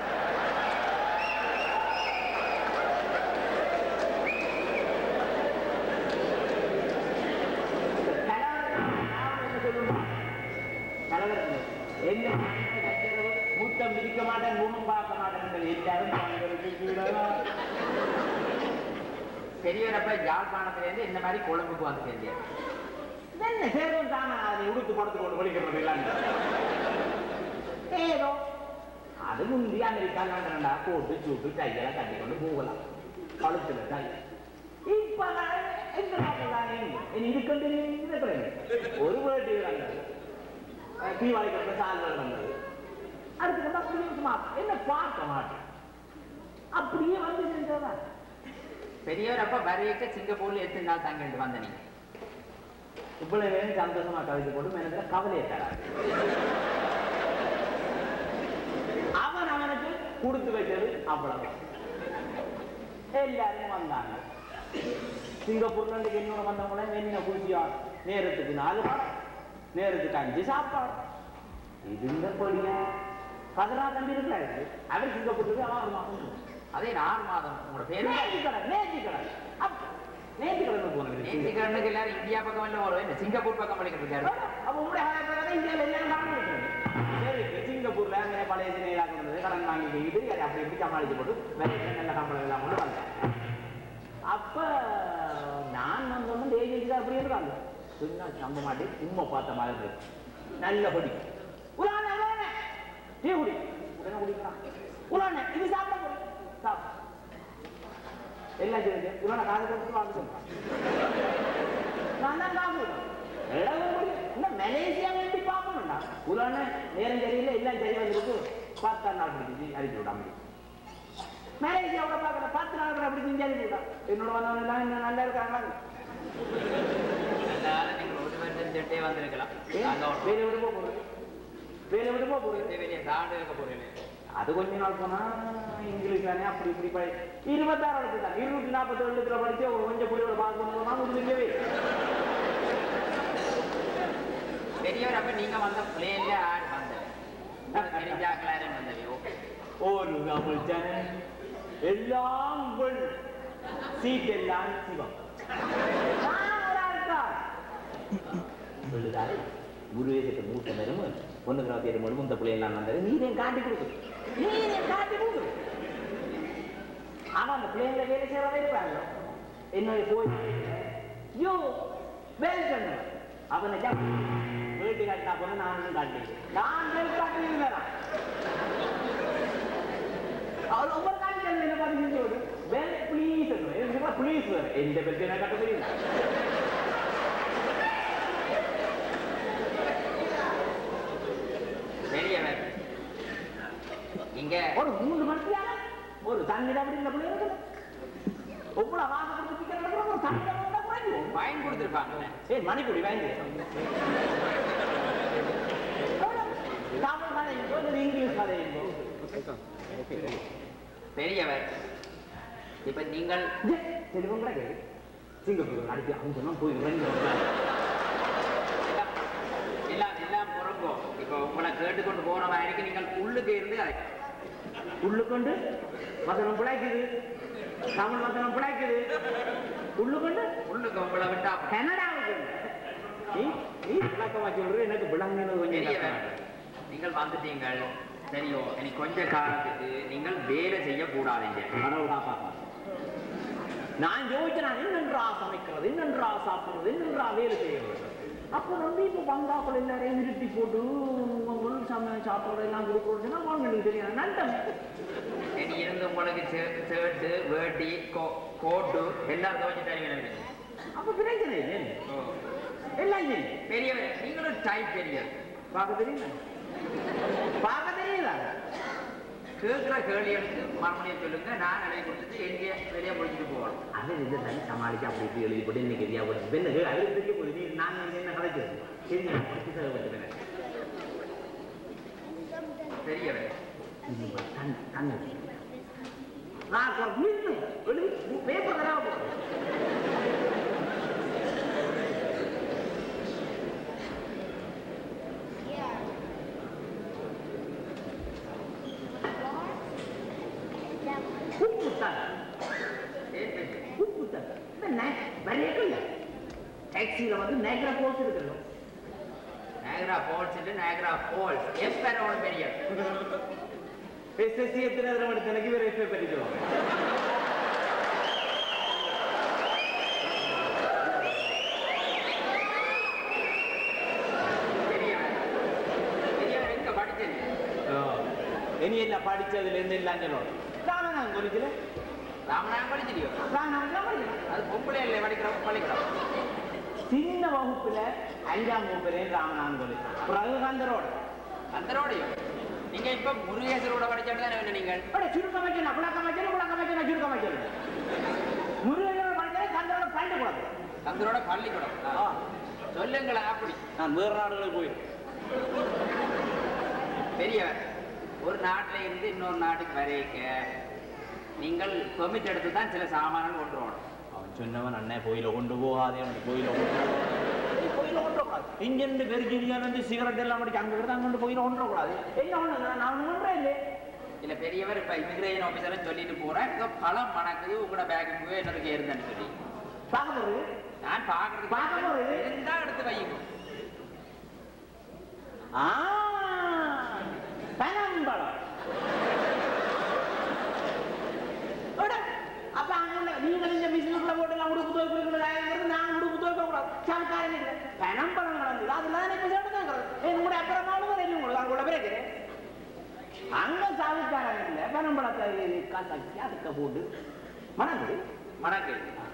மூத்தம் மிதிக்க மாட்டேன் முகம் பார்க்க மாட்டேன் எல்லாரும் பாருங்களுக்கு கீழே பெரியவரப்ப யாழ்ப்பாணத்திலேருந்து இந்த மாதிரி கொழும்புக்கு வந்து சேர்ந்தேன் என்ன சேரும் தானே அதை உடுத்து படுத்து கொண்டு படிக்கிறது இல்லாம ஏதோ அது முந்தி அமெரிக்கா லண்டன்டா போட்டு சூட்டு கையெல்லாம் கட்டி கொண்டு போகலாம் கழுத்துல கை இப்ப நான் எந்த நாட்டில் தான் எங்க? இனி இருக்கண்டு இருக்கிறேன் ஒரு வேட்டி வந்தது தீபாவளிக்கு சால்வர் வந்தது அடுத்து வந்து அப்படியே சும்மா என்ன பார்க்க மாட்டேன் அப்படியே வந்து செஞ்சதா பெரியவரப்ப வரையிட்ட சிங்கப்பூர்ல எத்தனை நாள் தங்கிட்டு வந்த நீங்க இவ்வளவு வேணும் சந்தோஷமா கவிதை போட்டு மனதுல கவலையை தராது அவன் அவனுக்கு கொடுத்து வச்சது அவ்வளவு எல்லாரும் வந்தாங்க சிங்கப்பூர்ல இருந்து என்னோட வந்தவங்கள என்ன குடிச்சியா நேரத்துக்கு நாலு படம் நேரத்துக்கு அஞ்சு சாப்பாடு இது இந்த பொடியா பதினா தம்பி இருக்கிறாரு அவர் சிங்கப்பூருக்கு அவன் ஒரு மாசம் அதே ஆறு மாதம் உங்களோட பேரு நேர்த்திக்கடன் நேர்த்திக்கடன் அப்ப நேர்த்திக்கடன் போனது நேற்றுக்கிழமைக்கு எல்லாரும் இந்தியா பக்கம் எல்லாம் வரும் இந்த சிங்கப்பூர் பக்கம் படிக்கிட்டு இருக்காரு அப்ப உங்களுடைய பிரகாரம் இந்தியாவில் எல்லாரும் கடன் கொடுக்கணும். சரி சிங்கப்பூர்ல அங்கே பழைய சினையாக இருந்தது கடன் வாங்கிட்டு அது அப்படி இப்படி சமாளிச்சு போட்டு வேலைக்கு நல்ல சம்பளம் எல்லாம் கொண்டு வந்தேன் அப்ப நான் வந்தோன்னு இந்த ஏஜென்சி தான் அப்படியே இருக்காங்க சும்மா நம்ப மாட்டேன் உண்மை பார்த்த மாதிரி இருக்கு நல்ல படி உலான உலான டீ குடி உடனே குடிக்கிறான் உலான இது சாப்பிட போய் சாப்பிடு எல்லாம் சரி உலான காது கொடுத்து வாங்க சொல்றான் நான் தான் சாப்பிடுவேன் எல்லாம் முடியும் இன்னும் மலேசியா வேண்டி பார்க்கணும்டா உலான நேரம் சரியில்லை எல்லாம் சரி வந்திருக்கு பத்தாம் நாள் பிடிச்சி அடிச்சு விடாம மலேசியாவோட பார்க்கற பத்து நாள் கூட அப்படி செஞ்சு அடிச்சு விடா என்னோட வந்தவங்க எல்லாம் இன்னும் நல்லா இருக்காங்க அதனால நீங்க ஒரு வருஷம் செட்டே வந்திருக்கலாம் அங்க ஒரு வேலை விட போறது வேலை விட போறது பெரிய பெரிய தாண்டு இருக்க போறீங்க அது கொஞ்ச நாள் போனா இங்கிலீஷ் தானே அப்படி இப்படி படி இருபத்தாறு எழுத்து தான் இருநூத்தி நாற்பத்தி எழுத்துல படிச்சு ஒரு கொஞ்சம் புள்ளியோட பார்க்கணும் போனா முடிஞ்சவே பெரியவர் அப்ப நீங்க வந்த பிளேன்ல ஆடு வந்தது தெரிஞ்சாக்கலாரும் வந்தது ஓகே ஒரு தமிழ் சேனல் எல்லாம் பெண் சீட் எல்லாம் சிவம் சொல்லுதாரு குருவேசத்தை மூத்த நேரம் ஒன்று கிராத்தி ஏழு மணி முந்த பிள்ளையெல்லாம் வந்தாரு நீரே காட்டி கொடுக்கு நீரே காட்டி கொடுக்கு ஆனா அந்த பிள்ளைங்கள வேலை செய்யறதே இருப்பாங்க என்னுடைய போய் யோ வேலை பண்ண அவனை வீட்டு காட்டினா போன நானும் காட்டி நான் வேலை காட்டி அவர் ஒவ்வொரு காட்டில் என்ன பார்த்து செஞ்சு விடு வேலை ப்ளீஸ் ப்ளீஸ் எந்த பிரச்சனை கட்ட தெரியும் பெரியவர் இங்க ஒரு மூணு மணித்தியான ஒரு தண்ணீர் அப்படி இந்த பிள்ளை இருக்குது ஒவ்வொரு வாசம் கொடுத்து சிக்கன் எடுக்கிறோம் ஒரு தண்ணீர் வந்தா குறைஞ்சிரும். பயன் கொடுத்துருப்பாங்க ஏய் மணிக்குடி வாங்கி தமிழ் கதை இருக்கோ இல்லை இங்கிலீஷ் கதை இருக்கோ பெரியவர் இப்ப நீங்கள் தெளிவும் கூட கேடு சிங்கப்பூர் அடிச்சு அவங்க சொன்னா போய் ரெண்டு எல்லாம் எல்லாம் பொறுங்கோ இப்போ உங்களை கேட்டுக்கொண்டு போன வரைக்கும் நீங்கள் உள்ளுக்கு இருந்து அதை உள்ளுக்கொண்டு வசனம் பிழைக்குது தமிழ் வசனம் பிழைக்குது உள்ளுக்கொண்டு உள்ளுக்கு உங்களை விட்டா கனடாவுக்கு நீ நீ விளக்கமா சொல்ற எனக்கு விளங்குனது கொஞ்சம் பெரியவர் கஷ்டமா இருக்கு. நீங்கள் வந்துட்டீங்கள் சரியோ இனி கொஞ்ச காலத்துக்கு நீங்கள் வேலை செய்யக்கூடாதீங்க கடவுள் காப்பாத்தா நான் யோசிச்சேன் என்னென்றா சமைக்கிறது என்னென்றா சாப்பிடுறது என்னென்றா வேலை செய்யறது அப்ப வந்து இப்ப பங்காக்கள் எல்லாரையும் நிறுத்தி போட்டு உங்கள் சம சாப்பாடு எல்லாம் கொடுக்கறதுன்னா வாங்க தெரியும் நண்டம் இனி இருந்து உங்களுக்கு ஷர்ட்டு வேட்டி கோ கோட்டு எல்லாம் துவைச்சு தருவீங்க எனக்கு. அப்ப பிரச்சனை இல்லை எல்லாம் இல்லை பெரியவர் நீங்களும் டைப் பெரியவர் பார்க்க தெரியல பார்க்க தெரியல கேட்கிற கேள்விகளுக்கு மறுமொழியை சொல்லுங்க நான் எழுதி கொடுத்துட்டு எங்கே வெளியே முடிச்சுட்டு போகணும் அது இது தனி சமாளிச்சு அப்படி இப்படி எழுதி போட்டு இன்னைக்கு எதியா போட்டு பெண்ணு அது தெரிய போகுது நீ நான் இங்க என்ன கலைக்கிறது சரி நான் பத்தி செலவு பெரியவர் தன் தன் நான் நின்று எழுதி பேப்பர் தரா உப்புத்தான் உப்புத்தான் இந்த வரையில டாக்ஸியில் வந்து நேக்ரா போட்டு இருக்கிறோம் நேகரா ஃபால்ஸ் இல்லை நேகரா ஃபால்ஸ் எப்பரோட பெரியவர் எஸ்எஸ்சி எத்தனை தடவை எடுத்து எனக்கு வேற எஃப்ஏ படிக்கிறோம் பெரியவர் பெரியவர் எங்க படிச்சது இனி எல்லாம் படிச்சதுல இருந்து எல்லாம் சொல்லணும் ராமநாதன் குறிக்கல ராமநாதன் படிச்சிருக்கோ ராமநாதன் படிக்கல அது பொம்பளை இல்லை படிக்கிற பள்ளிக்கூடம் சின்ன வகுப்புல அஞ்சாம் வகுப்புல ராமநாதன் கோயில் பிரககாந்தரோட அந்தரோடையும் நீங்க இப்ப முருகேசரோட படிச்சது தானே வேணும் நீங்கள் அட சுருக்கம் வைக்கணும் புழக்கம் வைக்கணும் புழக்கம் வைக்கணும் சுருக்கம் வைக்கணும் முருகையோட படிக்கிறது கந்தரோட பண்டு கூடாது அந்தரோட பள்ளிக்கூடம் ஆ. சொல்லுங்களேன் அப்படி நான் வேறு நாடுகளுக்கு போய் பெரியவர் ஒரு நாட்டில இருந்து இன்னொரு நாட்டுக்கு வரைக்க நீங்கள் பெர்மிட் எடுத்து தான் சில சாமான்கள் கொண்டு வரணும் அவன் சொன்னவன் அண்ணே கோயில கொண்டு போகாதே அவன் கோயில கொண்டு கோயில கொண்டு கூடாது இங்க இருந்து வெறுஜினியா இருந்து சிகரெட் எல்லாம் அடிச்சு அங்க இருந்து அங்க கோயில கொண்டு கூடாது என்ன ஒண்ணு நான் ஒன்றும் இல்லை இல்ல பெரியவர் இப்ப இமிகிரேஷன் ஆபீசரை சொல்லிட்டு போறேன் இங்க பழம் மணக்குது உங்களோட பேக்கு போய் என்னதுக்கு இருந்தேன்னு சொல்லி பார்க்க போறது நான் பாக்குறது பார்க்க போறது? இருந்தா எடுத்து வையும் ஆ பனம்பழம் அட, அப்ப அங்க நீங்கள் இந்த மிஷினுக்குள்ள போட்டு எல்லாம் உடுப்பு துவைக்கிறது நான் உடுப்பு துவைக்க கூடாது சமக்காரன் இல்லை பனம்பழம் கலந்து அதுல தான் இப்ப சொல்லுங்க என்னுடைய அப்புறமானது தெரியும் உங்களுக்கு அங்க உள்ள பிறகு அங்க சாவுக்காரன் இல்லை பனம்பழத்தை காசாக்கி அதுக்க போட்டு மணக்குது மணக்கு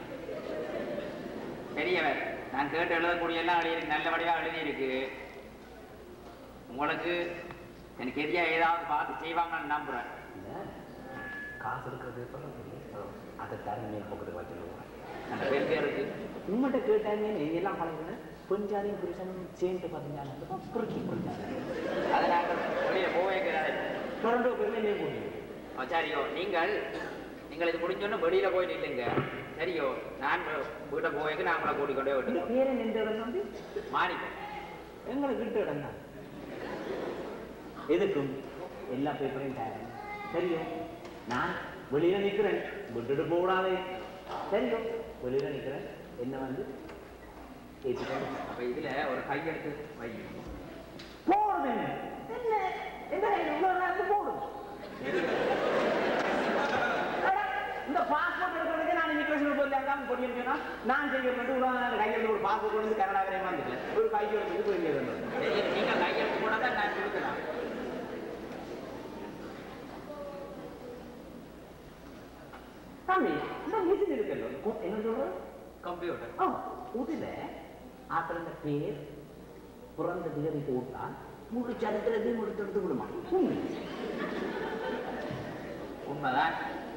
பெரியவர் நான் கேட்டு எழுதக்கூடிய எல்லாம் எழுதி நல்ல வடிவா எழுதி இருக்கு உங்களுக்கு எனக்கு எதியா ஏதாவது பார்த்து செய்வாங்கன்னு நம்புறேன் காசு இருக்கிறது அதை தர மேல் பக்கத்துக்கு வச்சுருவோம் அந்த பேர் பேருக்கு உங்கள்கிட்ட கேட்டாங்க எல்லாம் பழகினேன் கொஞ்சாலையும் புருஷனும் சேர்ந்து பார்த்தீங்கன்னா புரிக்கி புரிஞ்சாங்க அதை நாங்கள் வெளியே போவேங்கிறாரு தொடர்ந்து பேர்ல நீ முடியும் ஆ, சரியோ நீங்கள் நீங்கள் இது முடிஞ்சோன்னு வெளியில போய் நில்லுங்க சரியோ நான் வீட்டை போவேக்கு நான் உங்களை கூட்டிக் கொண்டே இந்த விட்டுருவோம் பேரை நின்ற இடம் வந்து மாறிப்போம் எங்களுக்கு விட்டு இடம் தான் எதுக்கும் எல்லா பேப்பரையும் தரேன் தெரியும் நான் வெளியில நிக்கிறேன் விட்டுட்டு போடாதே தெரியும் வெளியில நிக்கிறேன் என்ன வந்து ஏற்றுக்கணும் அப்ப இதுல ஒரு கையெழுத்து வை போடுது என்ன என்ன என்ன இவ்வளவு நேரத்துக்கு போடும் அட, இந்த பாஸ்போர்ட் எடுக்கிறதுக்கு நான் இமிகிரேஷன் போய் எல்லாம் போட்டிருக்கேன்னா நான் செய்ய மட்டும் இவ்வளவு நேரம் கையெழுத்து ஒரு பாஸ்போர்ட் வந்து கனடா வரையும் வந்துட்டேன் ஒரு கையெழுத்து போய் இங்கே இருந்தேன் சரி, நீங்க கையெழுத்து கூட தான் நான் கொடுக்கலாம் சாமி இந்த மிஷின் இருக்குல்ல கு- என்ன சொல்றது கம்ப்யூட்டர் ஆ இதுல ஆத்துல இந்த பேர் பிறந்த தேதி போட்டா முழு சரித்திரத்தையும் முடித்தெடுத்து விடுமா உண்மை. உண்மைதான்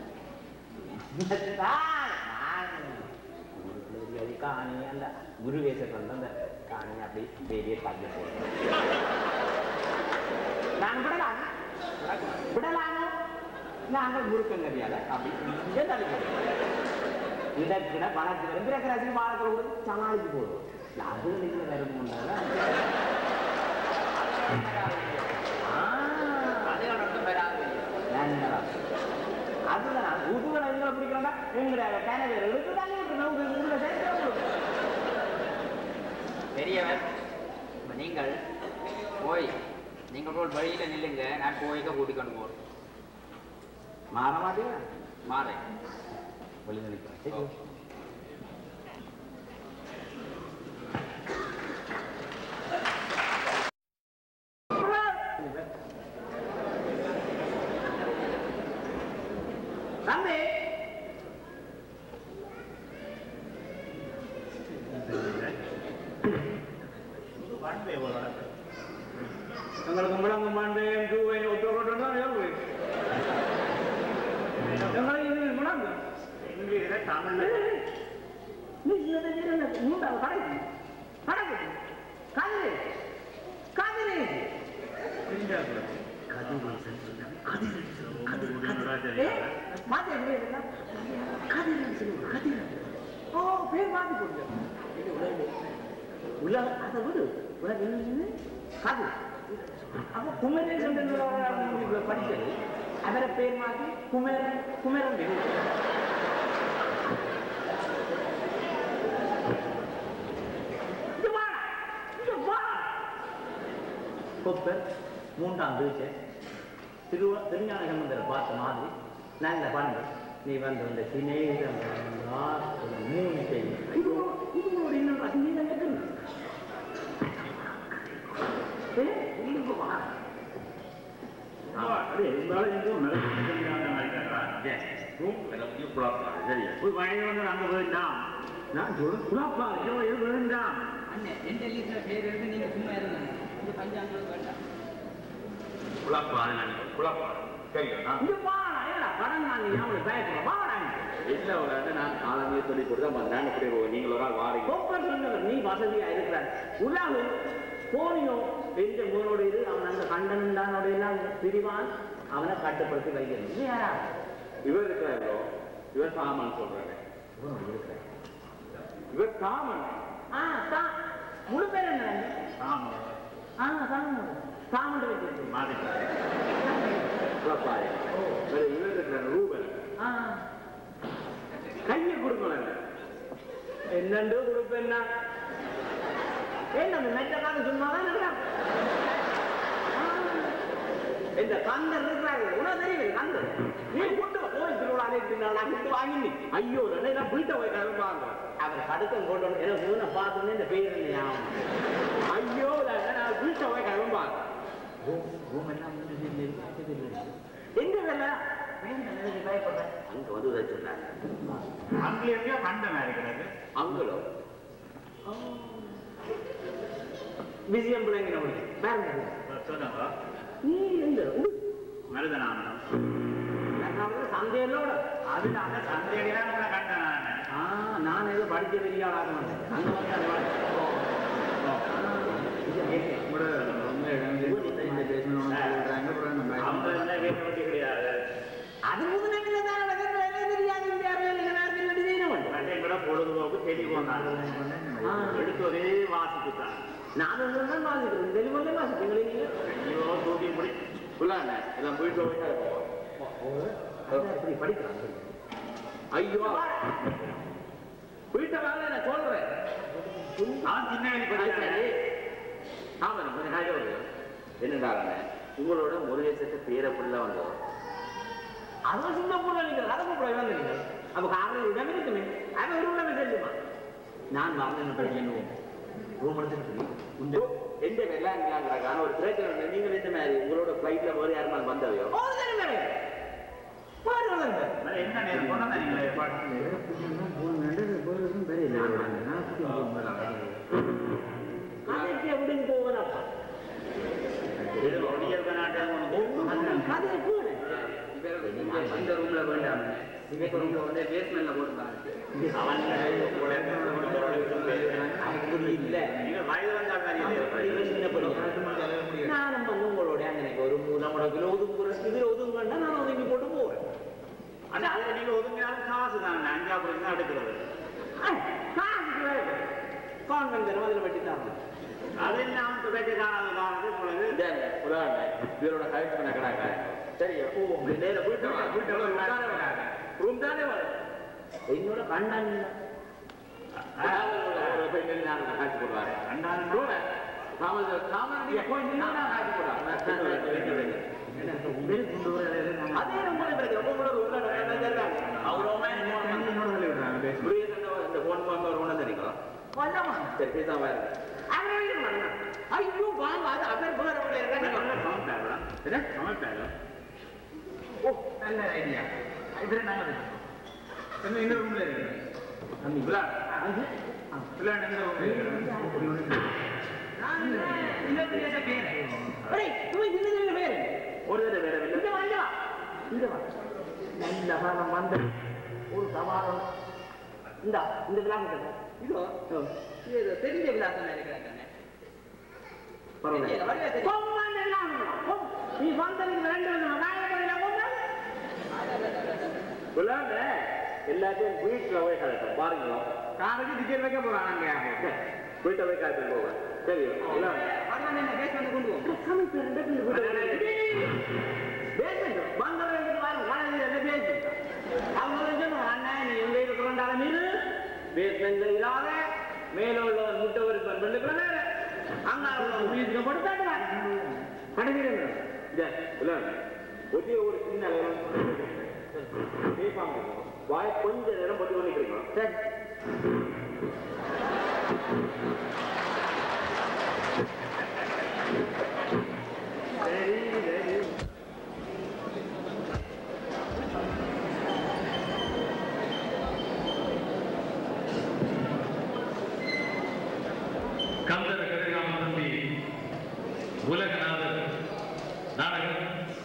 நான் ஊருக்குள்ள தெரியாது காணி அந்த குரு வேஷத்துல வந்து அந்த காணி அப்படி பெரிய தள்ளி போடுறேன் நான் விடலாம் விடலாமோ நாங்கள் முறுக்கம் தெரியாத அப்படி இங்கே தள்ளி போடுறோம் இடக்கிட வழக்கு வரும் பிறகு வாழக்கள் கூட சமாளிச்சு போடுவோம் அது நினைக்கிற வரும் அதுகள் மட்டும் வராது அதுதான் உதுகளை எங்களை பிடிக்கிறோம்னா எங்களுடைய பேனவேர் எடுத்து தானே விட்டுணும் உங்களை சேர்த்து பெரியவர் இப்ப நீங்கள் போய் நீங்கள் ஒரு வழியில நில்லுங்க நான் போய்க்க கூட்டிக் கொண்டு போறேன் மாற மாட்டீங்க மாறேன் வெளியே நினைக்கிறேன் எங்களுக்கு முழங்கும் மாண்டேன் ஜூவை ஒத்தோடு தான் ஏழ்வு எங்களுக்கு இது முழங்கு இங்கே தமிழ் நீ இந்த வீரனை மூன்றாவது கடைக்கு கடைக்கு காதலி காதலி ஏ மாத்தி எப்படி கதிரன் சொல்லுங்க கதிரன் ஓ பேர் மாத்தி போடுங்க உள்ள அதை விடு உலக என்ன காது அப்ப குமரன் என்று படிச்சது அவரை பேர் மாத்தி குமரன் குமரன் பேர் இங்க வா, இங்க வா. கொப்பர் மூன்றாம் வீச்சு திரு திருஞான சம்பந்தரை பார்த்த மாதிரி நல்ல பண்பு நீ வந்து இந்த சிநேகிதம் மூணு செய்யும் ஐயோ, உங்களோட இன்னும் ரசனையில இருக்குது. ஏ, இங்க வா. நான் சொல்ல குழப்பா ஐயோ இது வேண்டாம் அண்ணே எந்த லிஸ்ட்ல பேர் இருக்கு நீங்க சும்மா இருங்க இந்த பஞ்சாங்கம் வேண்டாம் இங்க வா, ஏடா, கடன் வாங்கி ஞாபகம் பயப்பட. வாடா இங்க. கோப்பர் சொன்னவர், நீ வசதியா இருக்கிறார் உலகு போனியோ எந்த மூனோட இது அவன் அந்த கண்டன் தானோட எல்லாம் பிரிவான் அவனை கட்டுப்படுத்தி வைக்கணும் இல்லையா இவர் இருக்கிறாரோ இவர் சாமான் சொல்றாரு இவர் சாமன் ஆ தா முழு பேர் என்ன சாமன் ஆ சாமன் சாமன் வச்சிருக்கு மாதிரி குழப்பாய் இவர் இருக்கிற ரூபன் ஆ கையை கொடுக்கணும் என்னண்டு கொடுப்பேன்னா ஏன் அந்த மெட்ட காது சும்மா தான் இருக்கான் இந்த கந்தர் இருக்கிறாரு உனக்கு தெரியுது கந்தர் நீ கொண்டு வா, கோயில் திருவிழாலே இருக்கிறாள் நான் கொண்டு வாங்கி ஐயோ ரெண்டு நான் வீட்டை போய் கருப்பாங்க அவர் கடுக்கம் கொண்டு வந்து எனக்கு இவனை பார்த்தோன்னே இந்த பேர் என்ன ஞாபகம். ஐயோ நான் வீட்டை போய் கருப்பாங்க எங்க வேலை பயப்படுறேன் அங்க வந்து உதவி சொன்னாங்க அங்கே எங்கேயோ கண்டனா இருக்கிறது அவங்களோ விஜயம் பிள்ளைங்க பாருங்க சொன்னவா நீ இந்த மருதனாமனம் சந்தையிலோட அது நாங்க சந்தையடிதான் உங்களை கண்டனா ஆ நான் ஏதோ படிச்ச பெரிய ஆளாக மாட்டேன் அங்க வந்து அது மாதிரி. உங்களோட ரொம்ப இடம் பேசணும்னு சொல்றாங்க அப்புறம் நம்ம அவங்க என்ன கேட்க வேண்டிய கிடையாது அது முதல்ல தான் நடக்கிறது வேலை தெரியாது இந்த அறிவியல் நேரத்தில் வேண்டி செய்யணும் அதே கூட பொழுதுபோக்கு தெளிவோம் ஆ. எடுத்து ஒரே வாசிப்பு தான் நான் ஒன்று தான் வாசிக்கிறேன் தெளிவாக வாசிக்கிறீங்க ஐயோ தூக்கி முடி புள்ளாண்ண எல்லாம் போயிட்டு போய் இப்படி படிக்கிறாங்க ஐயோ வீட்டை வாங்க நான் சொல்றேன் நான் சின்ன வயசு படிக்கிறேன் ஆமா கொஞ்சம் காய்ச்ச வருது என்னடாங்க உங்களோட முருகேசத்தை பேர பிள்ளை வந்தோம் அவன் சிங்கப்பூர்ல நீங்கள் அதை கூட வந்து நீங்கள் அப்ப காரணம் ஒரு இடம் இருக்குமே அவன் ஒரு இடம் செல்லுமா நான் வாங்க படிக்கணும் ரூம் எடுத்துட்டு உண்டு எந்த வெள்ளாங்கிறாங்க ஒரு பிரச்சனை இல்லை நீங்கள் இந்த மாதிரி உங்களோட ஃபிளைட்ல வேறு யாருமா வந்தவையோ என்ன நேரம் கொண்டு வந்தீங்களே அதற்கு எப்படி போவனப்பா அந்த ரூம்ல வேண்டாம் இந்த ரூம்ல வந்து பேஸ்மெண்ட்ல போட்டுருந்தாங்க அப்படி இல்லை வயது நானும் வந்து உங்களோட அங்கே ஒரு மூலமுடக்கில் ஒதுங்குற இதில் ஒதுங்கன்னா நான் ஒதுங்கி போட்டு போறேன் ஆனா அதுல நீங்க ஒதுங்கினாலும் காசு தான் அஞ்சா போய் தான் எடுக்கிறது கான்வென்ட் தரம் அதில் வெட்டி தரணும் அது என்ன அவன் துடைக்க காணாத காரணத்து உங்களுக்கு இவரோட கலெக்ட் பண்ண கடாங்க சரி ஓ நேர வீட்டு வீட்டு ரூம் தானே வரும் என்னோட கண்டான் காட்சி போடுவாரு அதே உங்களை பிரச்சனை உங்களோட உங்களோட அவரோமே இந்த போன் நம்பர் ஒன்று தெரியுங்களா சரி பேசாம ஐயோ வாங்க அது அவர் வேற இருக்காங்க ஓ நல்ல ஐடியா இதுல நாங்க என்ன இந்த ரூம்ல இருக்கு பிள்ளான் பிள்ளான் இந்த ரூம்ல இருக்கு ஒரு தடவை வேற இந்த வந்தா இந்த வா நல்ல காலம் வந்து ஒரு சவாலம் இந்த இந்த விளாசம் இதோ இது தெரிஞ்ச விளாசம் நினைக்கிறேன் நீ வந்ததுக்கு ரெண்டு விளையாட எல்லாத்தையும் வீட்டுல போய் கலட்டும் பாருங்களா காருக்கு டிக்கெட் வைக்க போறாங்க வீட்டை போய் கலட்டு போவேன் சரி மேல உள்ள முட்டை ஒரு பெண்களுக்கு வேற அங்க உள்ள வீட்டுக்கு போட்டு தாட்டுவாங்க கடைசியில் ஒரே ஒரு சின்ன பேசாம வாய கொஞ்ச நேரம் பட்டு பண்ணிக்கிறீங்க சரி சரி சரி கந்தர கதிராம தம்பி உலகநாதர் நாடகம்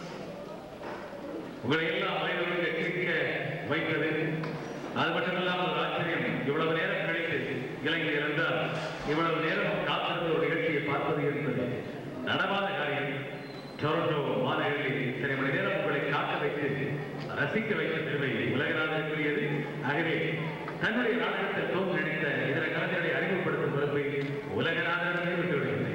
உங்களை எல்லாம் மனிதர்களுக்கு சிரிக்க வைத்தது அது மட்டுமில்லாமல் ஒரு ஆச்சரியம் இவ்வளவு நேரம் கழித்து இலங்கை இருந்தால் இவ்வளவு நேரம் காத்திருந்த ஒரு நிகழ்ச்சியை பார்ப்பது என்பது நடவாத காரியம் டொரண்டோ மாநகரில் இத்தனை மணி நேரம் உங்களை காக்க வைத்து ரசிக்க வைத்த பெருமை உலகநாதனுக்குரியது ஆகவே தன்னுடைய நாடகத்தில் தோன்று நினைத்த இதர கலைஞர்களை அறிமுகப்படுத்தும் பொறுப்பை உலகநாதனே விட்டு விடுகிறேன்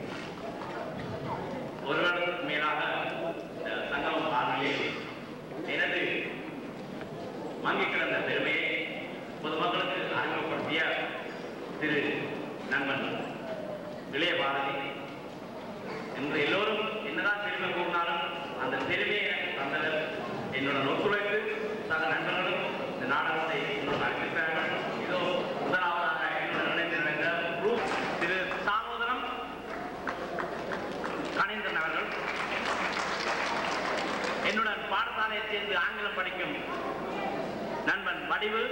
ஒரு வருடத்துக்கு மேலாக இந்த சங்கம் பார்வையில் எனது மங்கி கிடந்த பெருமையை பொதுமக்களுக்கு அறிமுகப்படுத்திய திரு நண்பன் இளைய பாரதி என்று எல்லோரும் என்னதான் பெருமை கூறினாலும் அந்த பெருமையை எனக்கு தந்தவர் என்னுடன் ஒத்துழைத்து சக நண்பர்களும் இந்த நாடகத்தை என்னுடன் அழைத்திருக்கிறார்கள் இதோ முதலாவதாக என்னுடன் இணைந்திருந்த ரூப் திரு தாமோதரம் கணேந்திரன் அவர்கள் என்னுடன் பாடசாலையை சேர்ந்து ஆங்கிலம் படிக்கும் நண்பன் வடிவு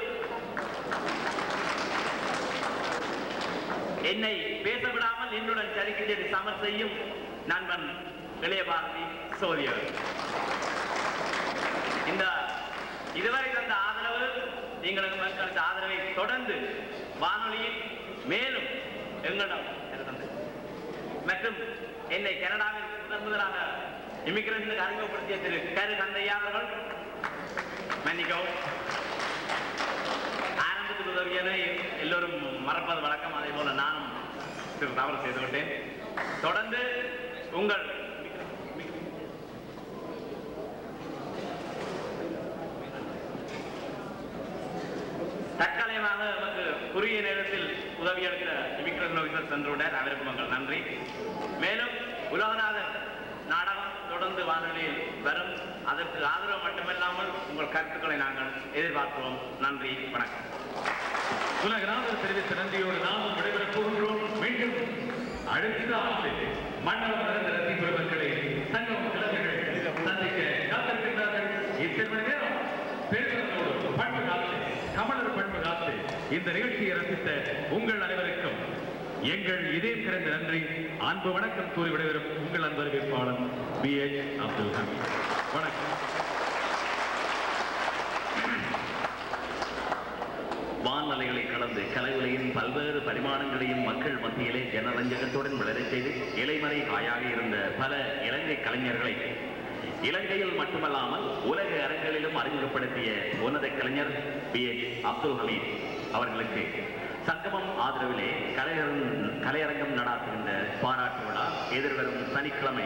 என்னை பேச விடாமல் என்னுடன் சரிக்கிட்டு சமர் செய்யும் நண்பன் இளைய பாரதி சோதியர் இந்த இதுவரை தந்த ஆதரவு எங்களுக்கு மக்களுக்கு ஆதரவை தொடர்ந்து வானொலியில் மேலும் எங்களிடம் இருந்தது மற்றும் என்னை கனடாவில் முதன் முதலாக இமிகிரேஷனுக்கு அறிமுகப்படுத்திய திரு கரு கந்தையா அவர்கள் மன்னிக்கவும் ஆரம்பத்துக்கு உதவியதை எல்லோரும் மறப்பது வழக்கம் அதே போல நானும் சிறு தவறு செய்து விட்டேன் தொடர்ந்து உங்கள் தற்காலிகமாக நமக்கு குறுகிய நேரத்தில் உதவி எடுத்த இமிகிரேஷன் ஆஃபீஸர் சென்றுவிட்டார் அவருக்கும் உங்கள் நன்றி மேலும் உலகநாதன் நாடகம் தொடர்ந்து வானொலியில் வரும் அதற்கு ஆதரவு மட்டுமல்லாமல் உங்கள் கருத்துக்களை நாங்கள் எதிர்பார்க்கிறோம் நன்றி வணக்கம் உலகநாதர் தெரிவித்த நன்றியோடு நாமும் விடைபெறப் போகின்றோம் மீண்டும் அடுத்த ஆண்டு மண்டலம் நடந்த ரத்தி குழுமக்களை சங்கம் கலைஞர்கள் சந்திக்க காத்திருக்கின்றார்கள் இத்தனை மணி நேரம் பேசுவதோடு பண்பு காத்து கமலர் பண்பு காத்து இந்த நிகழ்ச்சியை ரசித்த உங்கள் அனைவருக்கும் எங்கள் இதயம் கிடந்த நன்றி அன்பு வணக்கம் கூறி விடைபெறும் உங்கள் அன்பு அறிவிப்பாளர் பி எச் அப்துல் ஹமீத் வணக்கம் வான்மலைகளை கடந்து கலைவுலையின் பல்வேறு பரிமாணங்களையும் மக்கள் மத்தியிலே ஜனரஞ்சகத்துடன் வளரச் செய்து இலைமறை காயாக இருந்த பல இலங்கை கலைஞர்களை இலங்கையில் மட்டுமல்லாமல் உலக அரங்கிலும் அறிமுகப்படுத்திய உன்னத கலைஞர் பி எச் அப்துல் ஹமீத் அவர்களுக்கு சங்கமம் ஆதரவிலே கலையரங்கம் கலையரங்கம் நடாத்துகின்ற பாராட்டு விழா எதிர்வரும் சனிக்கிழமை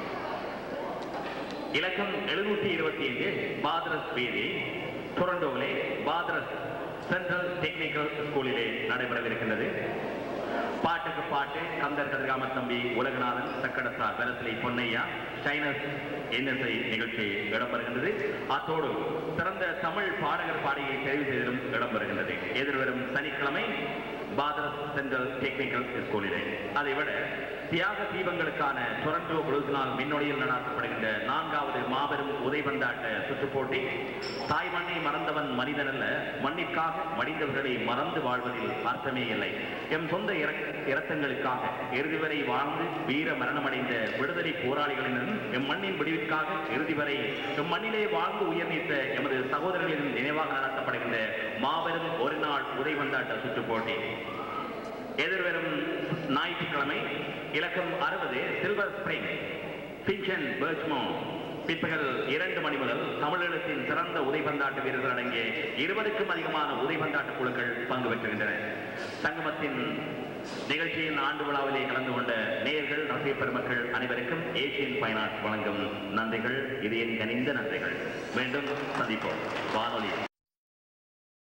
இலக்கம் எழுநூற்றி இருபத்தி ஐந்து பாத்ரஸ் வீதி டொரண்டோவிலே பாத்ரஸ் சென்ட்ரல் டெக்னிக்கல் ஸ்கூலிலே நடைபெறவிருக்கின்றது பாட்டுக்கு பாட்டு கந்தர் கதிர்காம தம்பி உலகநாதன் சக்கடத்தார் வெலசிலை பொன்னையா சைனஸ் என்எஸ்ஐ நிகழ்ச்சி இடம்பெறுகின்றது அத்தோடு சிறந்த தமிழ் பாடகர் பாடகியை தெரிவு செய்ததும் இடம்பெறுகின்றது எதிர்வரும் சனிக்கிழமை பாதரஸ் சென்ட்ரல் டெக்னிக்கல் ஸ்கூலிலே அதைவிட தியாக தீபங்களுக்கான டொரண்டோ குழுவினால் மின்னொழியில் நடாத்தப்படுகின்ற நான்காவது மாபெரும் உதைபந்தாட்ட சுற்றுப் போட்டி தாய் மண்ணை மறந்தவன் மனிதன் அல்ல மண்ணிற்காக மடிந்தவர்களை மறந்து வாழ்வதில் அர்த்தமே இல்லை எம் சொந்த இறக்- இரத்தங்களுக்காக இறுதி வரை வாழ்ந்து வீர மரணமடைந்த விடுதலை போராளிகளினும் எம் மண்ணின் விடுவிற்காக இறுதி வரை எம் மண்ணிலே வாழ்ந்து உயிர் நீத்த எமது சகோதரர்களின் நினைவாக நடத்தப்படுகின்ற மாபெரும் ஒரு நாள் உதைபந்தாட்ட சுற்றுப் போட்டி எதிர்வரும் ஞாயிற்றுக்கிழமை இலக்கம் அறுபது சில்வர் ஸ்பிரிங் பிஞ்சன் பர்ச்மோ பிற்பகல் இரண்டு மணி முதல் தமிழகத்தின் சிறந்த உதைபந்தாட்ட வீரர்கள் அடங்கிய இருபதுக்கும் அதிகமான உதைபந்தாட்ட குழுக்கள் பங்கு பெற்றுகின்றன சங்கமத்தின் நிகழ்ச்சியின் ஆண்டு விழாவிலே கலந்து கொண்ட நேயர்கள் ரசிக பெருமக்கள் அனைவருக்கும் ஏசியன் ஃபைன் ஆர்ட்ஸ் வழங்கும் நன்றிகள் இது என் கனிந்த நன்றிகள் மீண்டும் சந்திப்போம் வானொலி